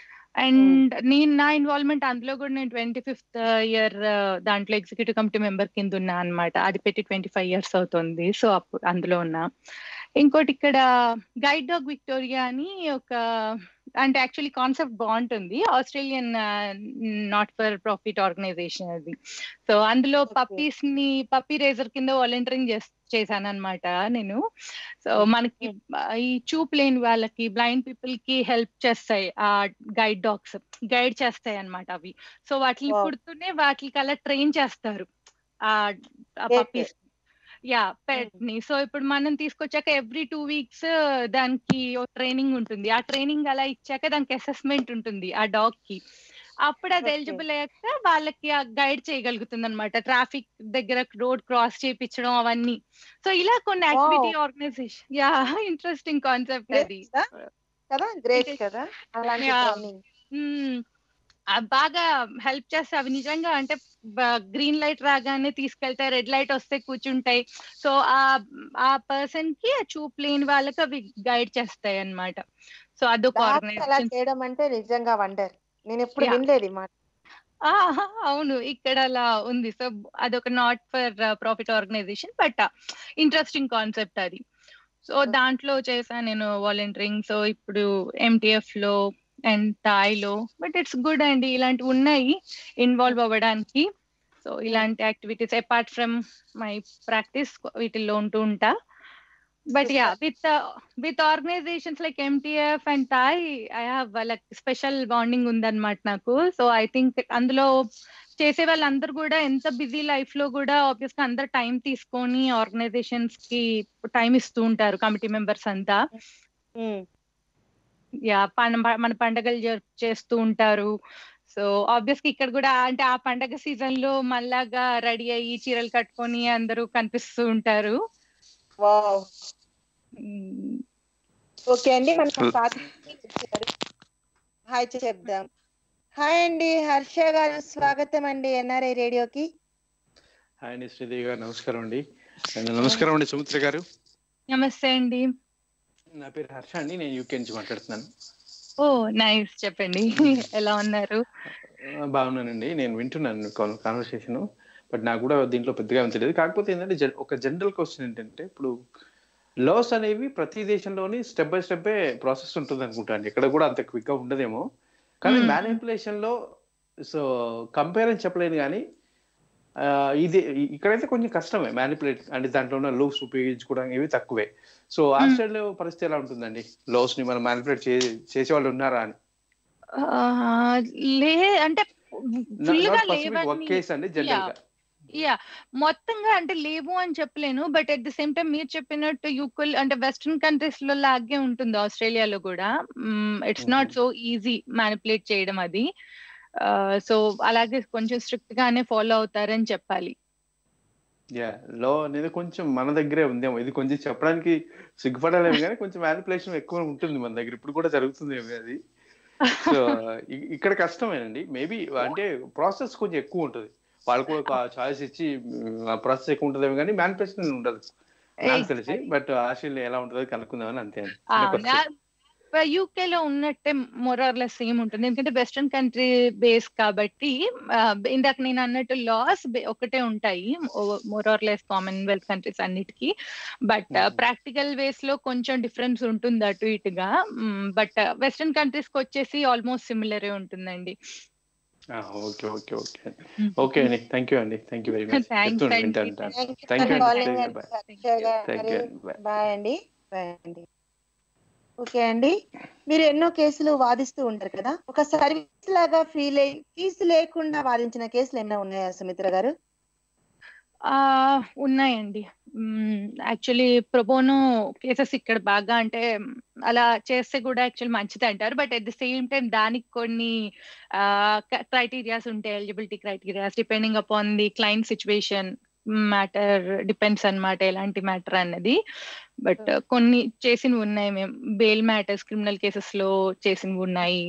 S2: అండ్ నేను నా ఇన్వాల్వ్మెంట్ అందులో కూడా నేను ట్వంటీ ఫిఫ్త్ ఇయర్ దాంట్లో ఎగ్జిక్యూటివ్ కమిటీ మెంబర్ కింద ఉన్నా అనమాట అది పెట్టి ట్వంటీ ఫైవ్ ఇయర్స్ అవుతుంది సో అప్పుడు అందులో ఉన్నా ఇంకోటి ఇక్కడ గైడ్ డాగ్ విక్టోరియా అని ఒక అంటే యాక్చువల్లీ కాన్సెప్ట్ బాగుంటుంది Australian not for profit organisation అది సో అందులో
S1: Okay.
S2: పప్పీస్ ని పప్పీ రేజర్ కింద వాలంటీరింగ్ చేశాను అనమాట నేను సో మనకి ఆ, ఈ చూపు లేని వాళ్ళకి బ్లైండ్ పీపుల్ కి హెల్ప్ చేస్తాయి ఆ గైడ్ డాగ్స్ గైడ్ చేస్తాయి అన్నమాట అవి సో వాటిని
S1: Wow.
S2: పుడుతూనే వాటికి అలా ట్రైన్ చేస్తారు ఆ
S1: Okay.
S2: పప్పీస్ యా పెట్ ని సో ఇప్పుడు మనం తీసుకొచ్చాక ఎవ్రీ టూ వీక్స్ దానికి ట్రైనింగ్ ఉంటుంది ఆ ట్రైనింగ్ అలా ఇచ్చాక దానికి అసెస్మెంట్ ఉంటుంది ఆ డాగ్ కి అప్పుడు అది
S1: Okay.
S2: ఎలిజిబుల్ అయ్యాక వాళ్ళకి ఆ గైడ్ చేయగలుగుతుంది అనమాట ట్రాఫిక్ దగ్గర రోడ్ క్రాస్ చేయించడం అవన్నీ సో ఇలా కొన్ని
S1: Wow.
S2: Activity organisation yeah interesting concept
S1: Great
S2: అది
S1: కదా? కదా గ్రేట్
S2: It is-
S1: కదా అలాంటి
S2: Yeah.
S1: training.
S2: మ్మ్. ఆ బాగా హెల్ప్ చేస్తే అవి నిజంగా అంటే గ్రీన్ లైట్ రాగానే తీసుకెళ్తే రెడ్ లైట్ వస్తే కూర్చుంటాయి సో ఆ ఆ పర్సన్ కి ఆ చూపు లేని వాళ్ళకి అవి గైడ్ చేస్తాయి అన్నమాట సో అదొక
S1: Dogs అలా
S2: ఆర్గనైజేషన్
S1: చేయడం అంటే నిజంగా వండర్ నేను ఎప్పుడు
S2: Yeah.
S1: వినలేదు ఈ మాట
S2: ఆహా, అవును ఇక్కడ అలా ఉంది సో అదొక not for profit organisation but interesting concept అది సో దాంట్లో చేశాను నేను వాలంటీరింగ్ సో ఇప్పుడు ఎంటీఎఫ్ లో అండ్ థాయిలో బట్ ఇట్స్ గుడ్ అండి ఇలాంటివి ఉన్నాయి ఇన్వాల్వ్ అవ్వడానికి సో ఇలాంటి activities apart from my practice వీటిల్లో ఉంటూ ఉంటా but yeah with with organisations like MTF and Thai I have like special bonding ఉందన్నమాట నాకు సో ఐ థింక్ అందులో చేసే వాళ్ళందరూ కూడా ఎంత బిజీ లైఫ్ లో కూడా ఆబ్వియస్ గా అందరు టైం తీసుకొని ఆర్గనైజేషన్స్ కి టైం ఇస్తూ ఉంటారు కమిటీ మెంబర్స్ అంతా
S1: ఉమ్.
S2: యా పం- మన పండగలు జరు- చేస్తూ ఉంటారు సో ఆబ్వియస్ గా ఇక్కడ కూడా అంటే ఆ పండగ సీజన్ లో మళ్ళాగా రెడీ అయ్యి చీరలు కట్టుకొని అందరూ కనిపిస్తూ ఉంటారు
S1: వావ్
S2: మ్,
S1: ఓకే అండి మనం హాయ్ చెప్దాం హాయ్ అండి హర్ష గారు స్వాగతం అండి ఎన్ఆర్ఐ రేడియోకి
S8: హాయ్ అండి శ్రీదేవి గారు నమస్కారం అండి అండ్ నమస్కారం అండి సుమిత్ర గారు
S2: నమస్తే అండి
S8: నా పేరు హర్ష అండి నేను యూకే నుంచి మాట్లాడుతున్నాను
S2: ఓ నైస్ చెప్పండి ఎలా ఉన్నారు
S8: ఆ, బాగున్నానండి నేను వింటున్నాను కాన్వర్సేషన్ బట్ నాకు కూడా దీంట్లో పెద్దగా తెలియదు కాకపోతే ఏంటంటే జన్- ఒక జనరల్ క్వశ్చన్ ఏంటంటే ఇప్పుడు లాస్ అనేవి ప్రతి దేశంలోని స్టెప్ బై స్టెప్ ప్రాసెస్ ఉంటుంది అనుకుంటాను ఇక్కడ కూడా అంత క్విక్ గా ఉండదేమో కానీ
S2: Hmm.
S8: మ్యానిపులేషన్ లో సో కంపేర్ అని చెప్పలేను కానీ ఆ, ఇది ఇక్కడైతే కొంచెం కష్టమే మ్యానిపులేట్ అంటే దాంట్లో ఉన్న లూప్స్ ఉపయోగించుకోవడం ఇవి తక్కువే సో ఆస్ట్రేలియా పరిస్థితి ఎలా ఉంటుందండి లోస్ ని మనం మ్యానిపులేట్ చేసే వాళ్ళు ఉన్నారా అని
S2: లే అంటే ఫుల్ గా
S8: ఒక
S2: లేవని
S8: కేసు అండి జనరల్ గా
S2: యా మొత్తంగా అంటే లేవు అని చెప్పలేను but at the same time మీరు చెప్పినట్టు యూకుల్ అంటే వెస్ట్రన్ కంట్రీస్ లో లాగే ఉంటుంది ఆస్ట్రేలియాలో కూడా it's not so easy manipulate చేయడం అది సో అలాగే కొంచెం స్ట్రిక్ట్ గానే ఫాలో అవుతారని చెప్పాలి
S8: యా లో అనేది కొంచెం మన దగ్గరే ఉందేమో ఇది కొంచెం చెప్పడానికి సిగ్గుపడలేము కానీ కొంచెం మ్యానిపులేషన్ ఎక్కువ ఉంటుంది మన దగ్గర ఇప్పుడు కూడా జరుగుతుంది ఏమో అది సో ఇక్కడ కష్టమేనండి మేబీ అంటే ప్రాసెస్ కొంచెం ఎక్కువ ఉంటుంది వాళ్ళు కూడా ఒక చాయిస్ ఇచ్చి ప్రాసెస్ ఎక్కువ ఉంటుందేమో కానీ మ్యానిపులేషన్ ఉండదు నాకు తెలిసి బట్ ఆస్ట్రేలియా ఎలా ఉంటుందో కనుక్కుందామని అంతే అండి. చిన్న question.
S2: యూకే లో ఉన్నట్టే మొరార్లెస్ సేమ్ ఉంటుంది ఎందుకంటే వెస్ట్రన్ కంట్రీ బేస్ కాబట్టి ఆ, ఇందాక నేను అన్నట్టు లాస్ ఒకటే ఉంటాయి మొరార్లెస్ కామన్వెల్త్ కంట్రీస్ అన్నిటికీ బట్
S8: Mhm.
S2: ప్రాక్టికల్ వేస్ లో కొంచెం డిఫరెన్స్ ఉంటుంది అటు ఇటుగా బట్ వెస్ట్రన్ కంట్రీస్ కి వచ్చేసి ఆల్మోస్ట్ సిమిలరే ఉంటుందండి
S8: ఓకే ఓకే ఓకే ఓకే అండి థ్యాంక్ యూ అండి thank you very much
S2: Thanks,
S8: చెప్తుండే
S2: thank
S8: వింటాను
S2: you.
S8: వింటాను
S1: thank you
S8: Thank
S1: for
S8: you,
S1: calling
S8: Anisha.
S1: అండి
S8: Bye.
S1: అక్షయ్
S8: థ్యాంక్
S1: గారు
S8: యూ బాయ్
S1: బాయ్ అండి బాయ్ అండి ఓకే అండి మీరు ఎన్నో కేసులు వాదిస్తూ ఉంటారు కదా ఒక సర్వీస్ లాగా ఫీల్ అయ్యి ఫీజు లేకుండా వాదించిన కేసులు ఎన్నో ఉన్నాయా సుమిత్ర గారు
S2: ఆ ఉన్నాయండి యాక్చువల్లీ ప్రొబోనో కేసెస్ ఇక్కడ బాగా అంటే మ్, అలా చేస్తే కూడా యాక్చువల్ మంచిది అంటారు but at the same time దానికి కొన్ని క్రైటీరియాస్ ఉంటాయి eligibility criterias depending upon the client situation matter depends అన్నమాట ఎలాంటి మ్యాటర్ అన్నది బట్ కొన్ని చేసినవి ఉన్నాయి మేము బెయిల్ మ్యాటర్స్ క్రిమినల్ కేసెస్ లో చేసినవి ఉన్నాయి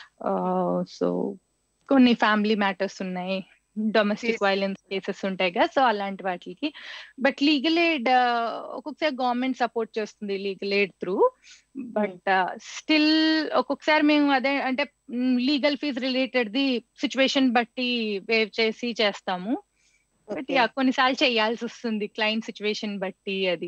S2: సో కొన్ని ఫ్యామిలీ మ్యాటర్స్ ఉన్నాయి డొమెస్టిక్ వైలెన్స్ కేసెస్ ఉంటాయి కదా సో అలాంటి వాటికి బట్ లీగల్ ఎయిడ్ ఒక్కొక్కసారి గవర్నమెంట్ సపోర్ట్ చేస్తుంది legal aid through but still ఒక్కొక్కసారి మేము అదే అంటే legal fees related the situation బట్టి వేవ్ చేసి చేస్తాము బట్
S1: Okay.
S2: యా కొన్నిసార్లు చేయాల్సి వస్తుంది క్లయింట్ సిచ్యువేషన్ బట్టి అది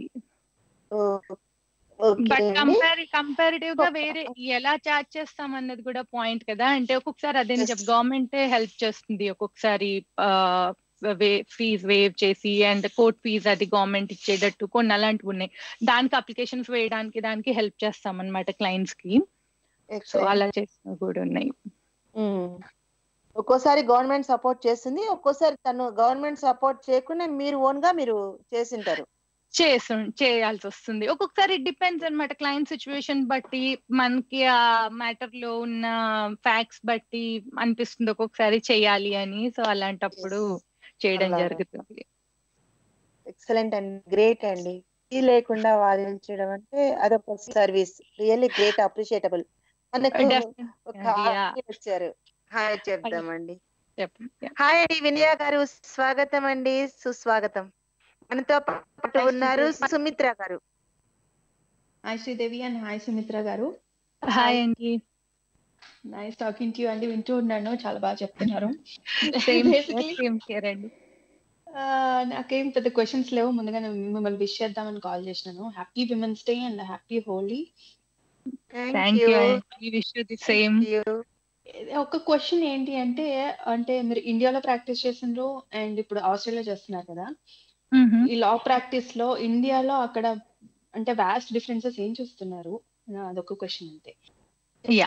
S1: ఓకే
S2: బట్
S1: అండి
S2: కంపేర్ కంపారిటివ్ గా వేరే ఎలా చార్జ్ చేస్తాం అన్నది కూడా పాయింట్ కదా అంటే ఒక్కొక్కసారి అదే
S1: Yes.
S2: చెప్ప గవర్నమెంట్ హెల్ప్ చేస్తుంది ఒక్కొక్కసారి ఫీజ్ వేవ్ చేసి అండ్ కోర్ట్ ఫీజ్ అది గవర్నమెంట్ ఇచ్చేటట్టు కొన్ని అలాంటివి ఉన్నాయి దానికి అప్లికేషన్స్ వేయడానికి దానికి హెల్ప్ చేస్తాం అనమాట క్లయింట్స్ కి సో
S1: Excellent.
S2: అలా చేసినవి కూడా ఉన్నాయి
S1: ఉమ్. ఒక్కోసారి గవర్నమెంట్ సపోర్ట్ చేస్తుంది ఒక్కోసారి తను గవర్నమెంట్ సపోర్ట్ చేయకుండా మీరు ఓన్ గా మీరు చేసింటారు
S2: చేసు చేయాల్సి వస్తుంది ఒక్కొక్కసారి డిపెండ్స్ అన్నమాట క్లయింట్ సిచ్యువేషన్ బట్టి మనకి ఆ మ్యాటర్ లో ఉన్న ఫ్యాక్ట్స్ బట్టి అనిపిస్తుంది ఒక్కొక్కసారి చేయాలి అని సో అలాంటప్పుడు చేయడం
S1: అలాగా.
S2: జరుగుతుంది
S1: ఎక్సలెంట్ అండి గ్రేట్ అండి ఫీ లేకుండా వాదించడం అంటే అదొక సర్వీస్ రియల్లీ గ్రేట్ అప్రిషియేటబుల్ మనకు
S2: Definitely.
S1: ఒక
S2: Yeah.
S1: ఆర్మీ వచ్చారు హాయ్ చెప్దామండి
S2: చెప్పండి
S1: హాయ్ అండి వినయ గారు స్వాగతం అండి సుస్వాగతం మనతో పాటు
S9: Hi,
S1: ఉన్నారు
S9: Sridevi.
S1: సుమిత్ర గారు
S9: hi Sridevi and hi Sumitra గారు
S2: హాయ్ అండి
S9: నైస్ టాకింగ్ టు యూ అండి వింటూ ఉన్నాను చాలా బాగా చెప్తున్నారు
S2: సేమ్
S9: Basically,
S2: సేమ్ కేర్ అండి
S9: ఆ, నాకేం పెద్ద క్వశ్చన్స్ లేవు ముందుగా నేను మిమ్మల్ని విష్ చేద్దామని కాల్ చేసినాను happy women's day and happy Holi
S2: thank you అండి విష్ ది సేమ్
S9: ఒక క్వశ్చన్ ఏంటి అంటే అంటే మీరు ఇండియాలో ప్రాక్టీస్ చేసిండ్రు అండ్ ఇప్పుడు ఆస్ట్రేలియా చేస్తున్నారు కదా ఈ లా ప్రాక్టీస్ లో ఇండియాలో అక్కడ అంటే వాస్ట్ డిఫరెన్సెస్ ఏం చూస్తున్నారు ఆ, అదొక క్వశ్చన్ అంతే
S2: యా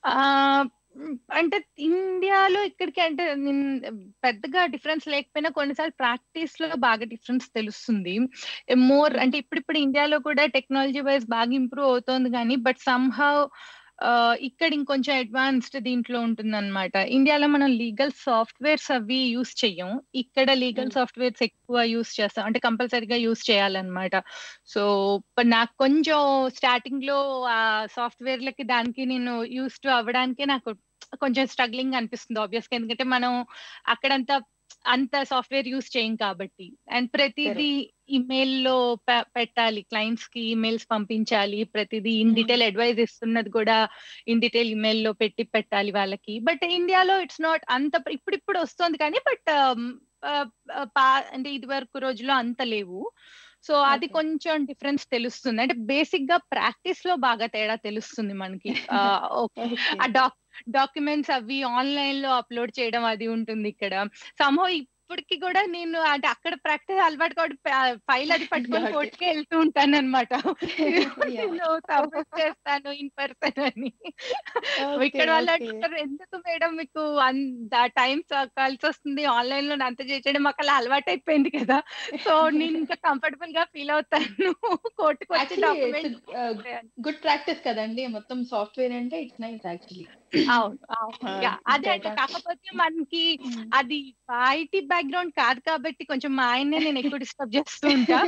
S2: అంటే ఇండియాలో ఇక్కడికి అంటే నిన్- పెద్దగా డిఫరెన్స్ లేకపోయినా కొన్నిసార్లు ప్రాక్టీస్ లో బాగా డిఫరెన్స్ తెలుస్తుంది మోర్ అంటే ఇప్పుడిప్పుడు ఇండియాలో కూడా టెక్నాలజీ వైజ్ బాగా ఇంప్రూవ్ అవుతోంది కానీ బట్ సంహౌ ఇక్కడ ఇంకొంచెం అడ్వాన్స్డ్ దీంట్లో ఉంటుందన్నమాట ఇండియాలో మనం లీగల్ సాఫ్ట్వేర్స్ అవి యూస్ చెయ్యం ఇక్కడ లీగల్ సాఫ్ట్వేర్స్ ఎక్కువ యూస్ చేస్తాం అంటే కంపల్సరీగా యూస్ చేయాలన్నమాట సో నాకు కొంచెం స్టార్టింగ్ లో ఆ సాఫ్ట్వేర్లకి దానికి నేను యూస్ టు అవ్వడానికే నాకు కొంచెం స్ట్రగ్లింగ్ అనిపిస్తుంది ఆబ్వియస్ గా ఎందుకంటే మనం అక్కడంతా అంత సాఫ్ట్వేర్ యూస్ చేయం కాబట్టి అండ్ ప్రతిదీ ఇమెయిల్ లో పె- పెట్టాలి క్లయింట్స్ కి ఈమెయిల్స్ పంపించాలి ప్రతిదీ ఇన్ డీటెయిల్ అడ్వైజ్ ఇస్తున్నది కూడా ఇన్ డీటెయిల్ ఇమెయిల్ లో పెట్టి పెట్టాలి వాళ్ళకి బట్ ఇండియాలో ఇట్స్ నాట్ అంత ఇప్పుడు ఇప్పుడు వస్తుంది కానీ బట్ అంటే ఇది వరకు రోజుల్లో అంత లేవు సో అది కొంచెం డిఫరెన్స్ తెలుస్తుంది అంటే బేసిక్ గా ప్రాక్టీస్ లో బాగా తేడా తెలుస్తుంది మనకి ఆ, ఓ- ఆ డాక్ డాక్యుమెంట్స్ అవి ఆన్లైన్ లో అప్లోడ్ చేయడం అది ఉంటుంది ఇక్కడ సమ్హౌ అప్పటికి కూడా నేను అంటే అక్కడ ప్రాక్టీస్ అలవాటు కాబట్టి ఫైల్ అది పట్టుకొని
S9: Got it.
S2: కోర్టుకి వెళ్తూ ఉంటాను అనమాట
S9: Yeah.
S2: సబ్మిట్ చేస్తాను ఇన్ పర్సన్ అని
S9: Okay,
S2: ఇక్కడ వాళ్ళు
S9: okay.
S2: అంటారు ఎందుకు మేడం మీకు అంత టైం కలిసి వస్తుంది ఆన్లైన్ లో అంత చేసేయడం మాకు అలా అలవాటు అయిపోయింది కదా సో నేను ఇంకా కంఫర్టబుల్ గా ఫీల్ అవుతాను కోర్టుకు వచ్చి
S9: Actually,
S2: document
S9: it's a, uh, good practice కదండి మొత్తం సాఫ్ట్వేర్ అంటే ఇట్స్ నైస్ యాక్చువల్లీ
S2: అవును అవును
S9: Ah,
S2: Yeah, అదే అంటే
S9: data.
S2: కాకపోతే మనకి అది ఐటీ బ్యాక్గ్రౌండ్ కాదు కాబట్టి కొంచెం మా ఆయన్నే నేను ఎక్కువ డిస్టర్బ్ చేస్తూ ఉంటా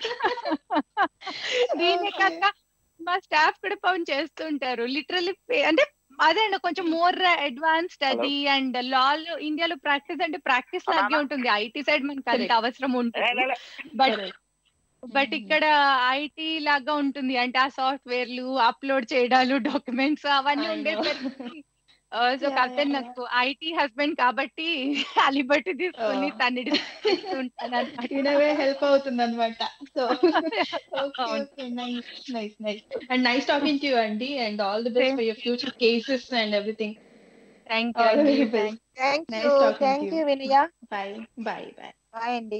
S2: దీనే
S9: Okay.
S2: కాక మా స్టాఫ్ కూడా పవన్ చేస్తూ ఉంటారు లిటరలీ అంటే అదే అండి కొంచెం మోర్ అడ్వాన్స్డ్ అది అండ్ లాలో ఇండియాలో ప్రాక్టీస్ అంటే ప్రాక్టీస్ లాగే ఉంటుంది ఐటీ సైడ్ మనకి అంత
S9: Correct.
S2: అవసరం ఉంటుంది బట్ బట్ ఇక్కడ ఐటీ లాగా ఉంటుంది అంటే ఆ సాఫ్ట్వేర్లు అప్లోడ్ చేయడాలు డాక్యుమెంట్స్ అవన్నీ
S9: I know.
S2: ఉండేసరికి సో
S9: Yeah,
S2: కాకపోతే
S9: yeah,
S2: నాకు ఐటీ హస్బెండ్ కాబట్టి అలిబట్టి తీసుకుని
S9: Oh.
S2: తన్ని ఉంటాను అనమాట
S9: ఇన్ వే హెల్ప్ అవుతుంది అనమాట సో
S2: అవును.
S9: Nice nice nice and nice talking to you అండి and all the best
S2: Same.
S9: For your future cases and everything
S2: thank
S9: All the
S2: you
S9: best.
S1: Thank
S9: Nice
S1: you
S9: talking to
S1: thank
S9: you.
S1: You Vinaya
S9: bye bye bye
S1: bye అండి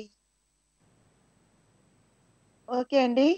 S1: okay అండి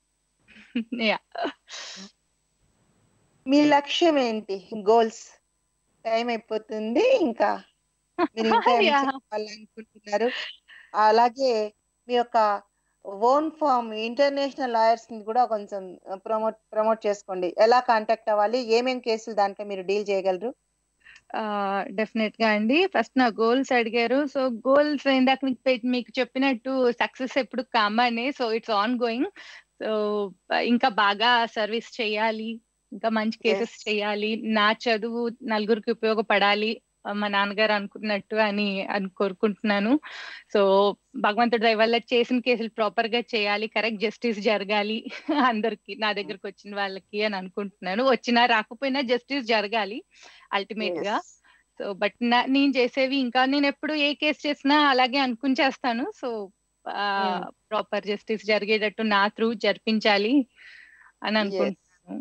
S1: మీ లక్ష్యం ఏంటి goals time అయిపోతుంది ఇంకా మీరు ఇంకా ఏం
S2: Yeah.
S1: చెప్పాలనుకుంటున్నారు అలాగే మీ యొక్క ఓన్ ఫామ్ ఇంటర్నేషనల్ లాయర్స్ ని కూడా కొంచెం ప్రమోట్ ప్రమోట్ చేసుకోండి ఎలా కాంటాక్ట్ అవ్వాలి ఏమేం కేసులు దాంట్లో మీరు డీల్ చేయగలరు
S2: డెఫినెట్ గా అండి ఫస్ట్ నా గోల్స్ అడిగారు సో గోల్స్ ఇందాక మీకు పెట్- మీకు చెప్పినట్టు సక్సెస్ ఎప్పుడు కామనే so it's ongoing so ఇంకా బాగా సర్వీస్ చేయాలి ఇంకా మంచి కేసెస్
S1: Yes.
S2: చేయాలి నా చదువు నలుగురికి ఉపయోగపడాలి ఆ, మా నాన్నగారు అనుకున్నట్టు అని అని కోరుకుంటున్నాను సో భగవంతుడి దయ వల్ల చేసిన కేసులు ప్రాపర్ గా చేయాలి కరెక్ట్ జస్టిస్ జరగాలి అందరికి నా దగ్గరకు వచ్చిన వాళ్ళకి అని అనుకుంటున్నాను వచ్చినా రాకపోయినా జస్టిస్ జరగాలి అల్టిమేట్ గా
S1: Yes.
S2: సో బట్ నేను చేసేవి ఇంకా నేను ఎప్పుడు ఏ కేసు చేసినా అలాగే అనుకుని చేస్తాను సో
S1: Mm.
S2: ప్రాపర్ జస్టిస్ జరిగేటట్టు నా త్రూ జరిపించాలి అని అనుకుంటున్నాను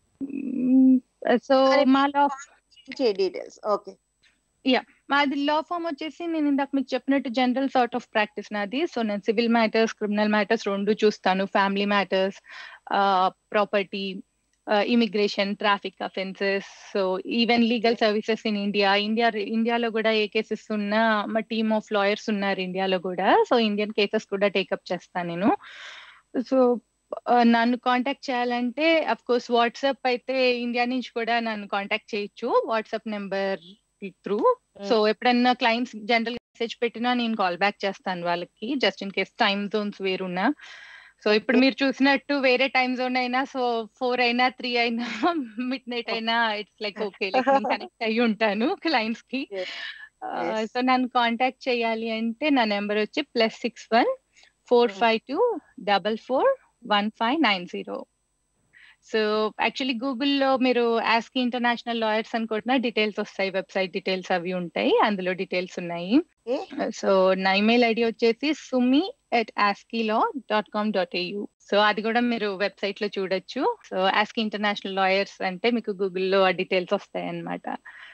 S2: సో
S1: మరి
S2: మా లా
S1: డీటెయిల్స్ ఓకే
S2: మాది లా ఫామ్ వచ్చేసి నేను ఇందాక మీకు చెప్పినట్టు జనరల్ సార్ట్ ఆఫ్ ప్రాక్టీస్ నాది సో నేను సివిల్ మ్యాటర్స్ క్రిమినల్ మ్యాటర్స్ రెండు చూస్తాను family matters property immigration traffic offences so even legal services in India India ఇండియాలో కూడా ఏ కేసెస్ ఉన్నా మా టీమ్ ఆఫ్ లాయర్స్ ఉన్నారు ఇండియాలో కూడా సో ఇండియన్ కేసెస్ కూడా టేకప్ చేస్తాను నేను సో నన్ను కాంటాక్ట్ చేయాలంటే అఫ్ కోర్స్ వాట్సాప్ అయితే ఇండియా నుంచి కూడా నన్ను కాంటాక్ట్ చేయొచ్చు వాట్సాప్ నెంబర్ త్రూ సో ఎప్పుడన్నా క్లయింట్స్ జనరల్ మెసేజ్ పెట్టినా నేను కాల్ బ్యాక్ చేస్తాను వాళ్ళకి just in case time zones వేరున్నా సో ఇప్పుడు మీరు చూసినట్టు వేరే టైం జోన్ అయినా సో ఫోర్ అయినా త్రీ అయినా మిడ్ నైట్ అయినా ఇట్స్ లైక్ ఓకే లైక్ నేను కనెక్ట్ అయ్యి ఉంటాను క్లయింట్స్ కి
S1: Yes. Yes.
S2: సో నన్ను కాంటాక్ట్ చేయాలి అంటే నా నెంబర్ వచ్చి plus six one four five two double four one five nine zero so actually గూగుల్లో మీరు ఆస్కి ఇంటర్నేషనల్ లాయర్స్ అని కొట్టిన డీటెయిల్స్ వస్తాయి వెబ్సైట్ డీటెయిల్స్ అవి ఉంటాయి అందులో డీటెయిల్స్ ఉన్నాయి
S1: Okay.
S2: సో నా ఇమెయిల్ ఐడి వచ్చేసి సుమి ఎట్ ఆస్కీలో dot com dot AU so అది కూడా మీరు వెబ్సైట్ లో చూడొచ్చు సో ఆస్కి ఇంటర్నేషనల్ లాయర్స్ అంటే మీకు గూగుల్లో ఆ డీటెయిల్స్ వస్తాయి అన్నమాట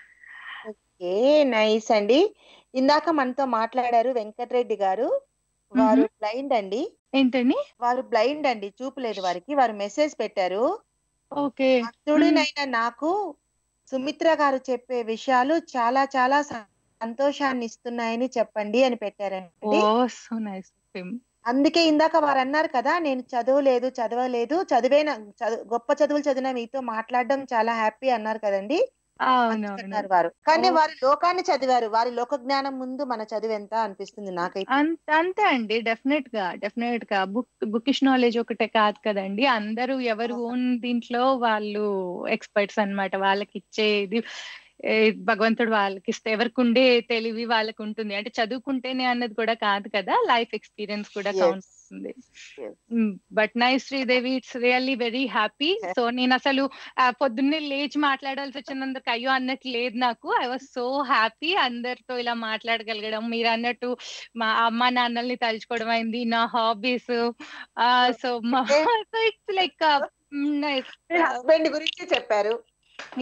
S1: ఓకే నైస్ అండి ఇందాక మనతో మాట్లాడారు వెంకటరెడ్డి గారు వారు బ్లైండ్ అండి
S2: ఏంటండి
S1: వారు బ్లైండ్ అండి చూపు లేదు వారికి వారు మెసేజ్ పెట్టారు
S2: ఓకే
S1: భక్తుడినైన నాకు సుమిత్ర గారు చెప్పే విషయాలు చాలా చాలా సంతోషాన్ని ఇస్తున్నాయని చెప్పండి అని
S2: ఓ
S1: పెట్టారండి
S2: సో నైస్
S1: అందుకే ఇందాక వారు అన్నారు కదా నేను చదవలేదు చదవలేదు చదివేన చదువు గొప్ప చదువులు చదివిన మీతో మాట్లాడడం చాలా హ్యాపీ అన్నారు కదండి
S2: అవునవును
S1: అన్నారు వారు కానీ
S2: ఓ.
S1: వారు లోకాన్ని చదివారు వారి లోక జ్ఞానం ముందు మన చదువు ఎంత అనిపిస్తుంది నాకైతే
S2: అంత అంతే అండి డెఫినెట్ గా డెఫినెట్ గా బుక్ బుకిష్ నాలెడ్జ్ ఒకటే కాదు కదండి అందరూ ఎవరు ఓన్ దీంట్లో వాళ్ళు ఎక్స్పర్ట్స్ అన్నమాట వాళ్ళకి ఇచ్చేది ఏ, భగవంతుడు వాళ్ళకి ఇస్తే ఎవరికి ఉండే తెలివి వాళ్ళకి ఉంటుంది అంటే చదువుకుంటేనే అన్నది కూడా కాదు కదా లైఫ్ ఎక్స్పీరియన్స్ కూడా
S1: Yes.
S2: కౌంట్ అవుతుంది
S1: Yes.
S2: But nice Sridevi it's really very happy
S1: Yes.
S2: So నేను అసలు ఆ, పొద్దున్నే లేచి మాట్లాడాల్సి వచ్చినందుకు అయ్యో అన్నట్టు లేదు నాకు ఐ వాజ్ సో హ్యాపీ అందరితో ఇలా మాట్లాడగలగడం మీరు అన్నట్టు మా అమ్మ నాన్నల్ని తలుచుకోవడం అయింది నా హాబీస్ సో మా so it's like nice
S1: husband గురించి చెప్పారు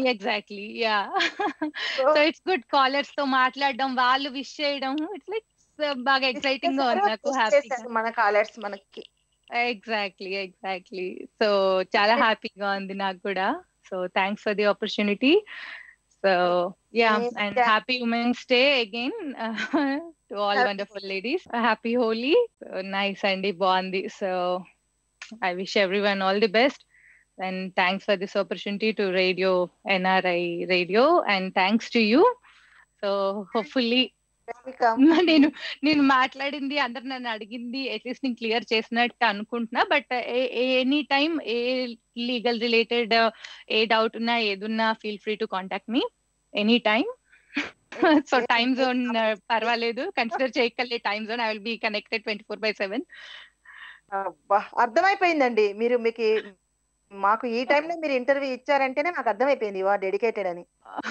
S2: exactly yeah so it's good callers తో మాట్లాడడం వాళ్ళు విష్ చేయడం ఇట్స్ లైక్ బాగా ఎక్సైటింగ్ గా ఉంది నాకు హ్యాపీగా
S1: మన కాలర్స్ మనకి
S2: ఎగ్జాక్ట్లీ ఎగ్జాక్ట్లీ సో చాలా హ్యాపీగా ఉంది నాకు కూడా so thanks for the opportunity so yeah
S1: Yes,
S2: and
S1: yeah.
S2: Happy women's day again to all
S1: Happy
S2: wonderful ladies happy Holi nice అండి బాగుంది so I wish everyone all the best and thanks for this opportunity to radio NRI radio and thanks to you so hopefully
S1: welcome
S2: నేను నేను మాట్లాడింది అందరు నన్ను అడిగింది at least నేను clear చేసినట్టు అనుకుంటున్నా బట్ ఎనీ టైం ఏ లీగల్ రిలేటెడ్ ఏ డౌట్ ఉన్నా ఏదున్నా feel free to contact me any time so time zone పర్వాలేదు కన్సిడర్ చేయగలే time zone I will be connected twenty four by seven
S1: అబ్బా అర్థమైపోయిందండి మీరు మీకు మాకు ఈ టైంలో మీరు ఇంటర్వ్యూ ఇచ్చారంటేనే మాకు అర్థమైపోయింది యు ఆర్ డెడికేటెడ్ అని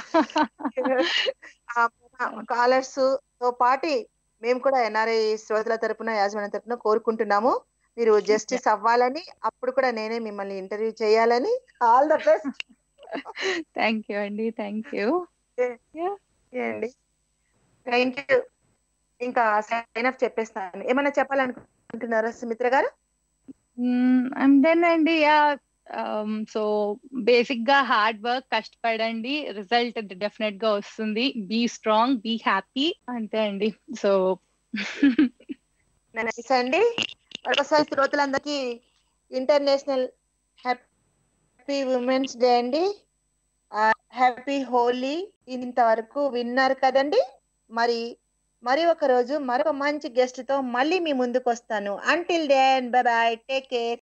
S1: కాలర్స్ తో పాటి మేము కూడా ఎన్ఆర్ఐ శ్రోతల తరపున యాజమాన్యం తరపున కోరుకుంటున్నాము మీరు జస్టిస్ అవ్వాలని అప్పుడు కూడా నేనే మిమ్మల్ని ఇంటర్వ్యూ చేయాలని all the best
S2: thank you అండి థ్యాంక్ యూ
S1: అండి థ్యాంక్ యూ ఇంకా సైన్ అప్ చెప్పేస్తాను ఏమైనా చెప్పాలనుకుంటున్నారా సుమిత్ర గారు
S2: అంతేనండి యా సో బేసిక్ గా హార్డ్ వర్క్ కష్టపడండి రిజల్ట్ డెఫినెట్ గా వస్తుంది బీ స్ట్రాంగ్ బీ హ్యాపీ అంతే అండి సో
S1: నైస్ అండి మరొకసారి శ్రోతలందరికీ ఇంటర్నేషనల్ హ్యాపీ ఉమెన్స్ డే అండి హ్యాపీ హోలీ ఇంతవరకు విన్నారు కదండి మరి మరి ఒక రోజు మరొక మంచి గెస్ట్ తో మళ్ళీ మీ ముందుకు వస్తాను until then bye bye take care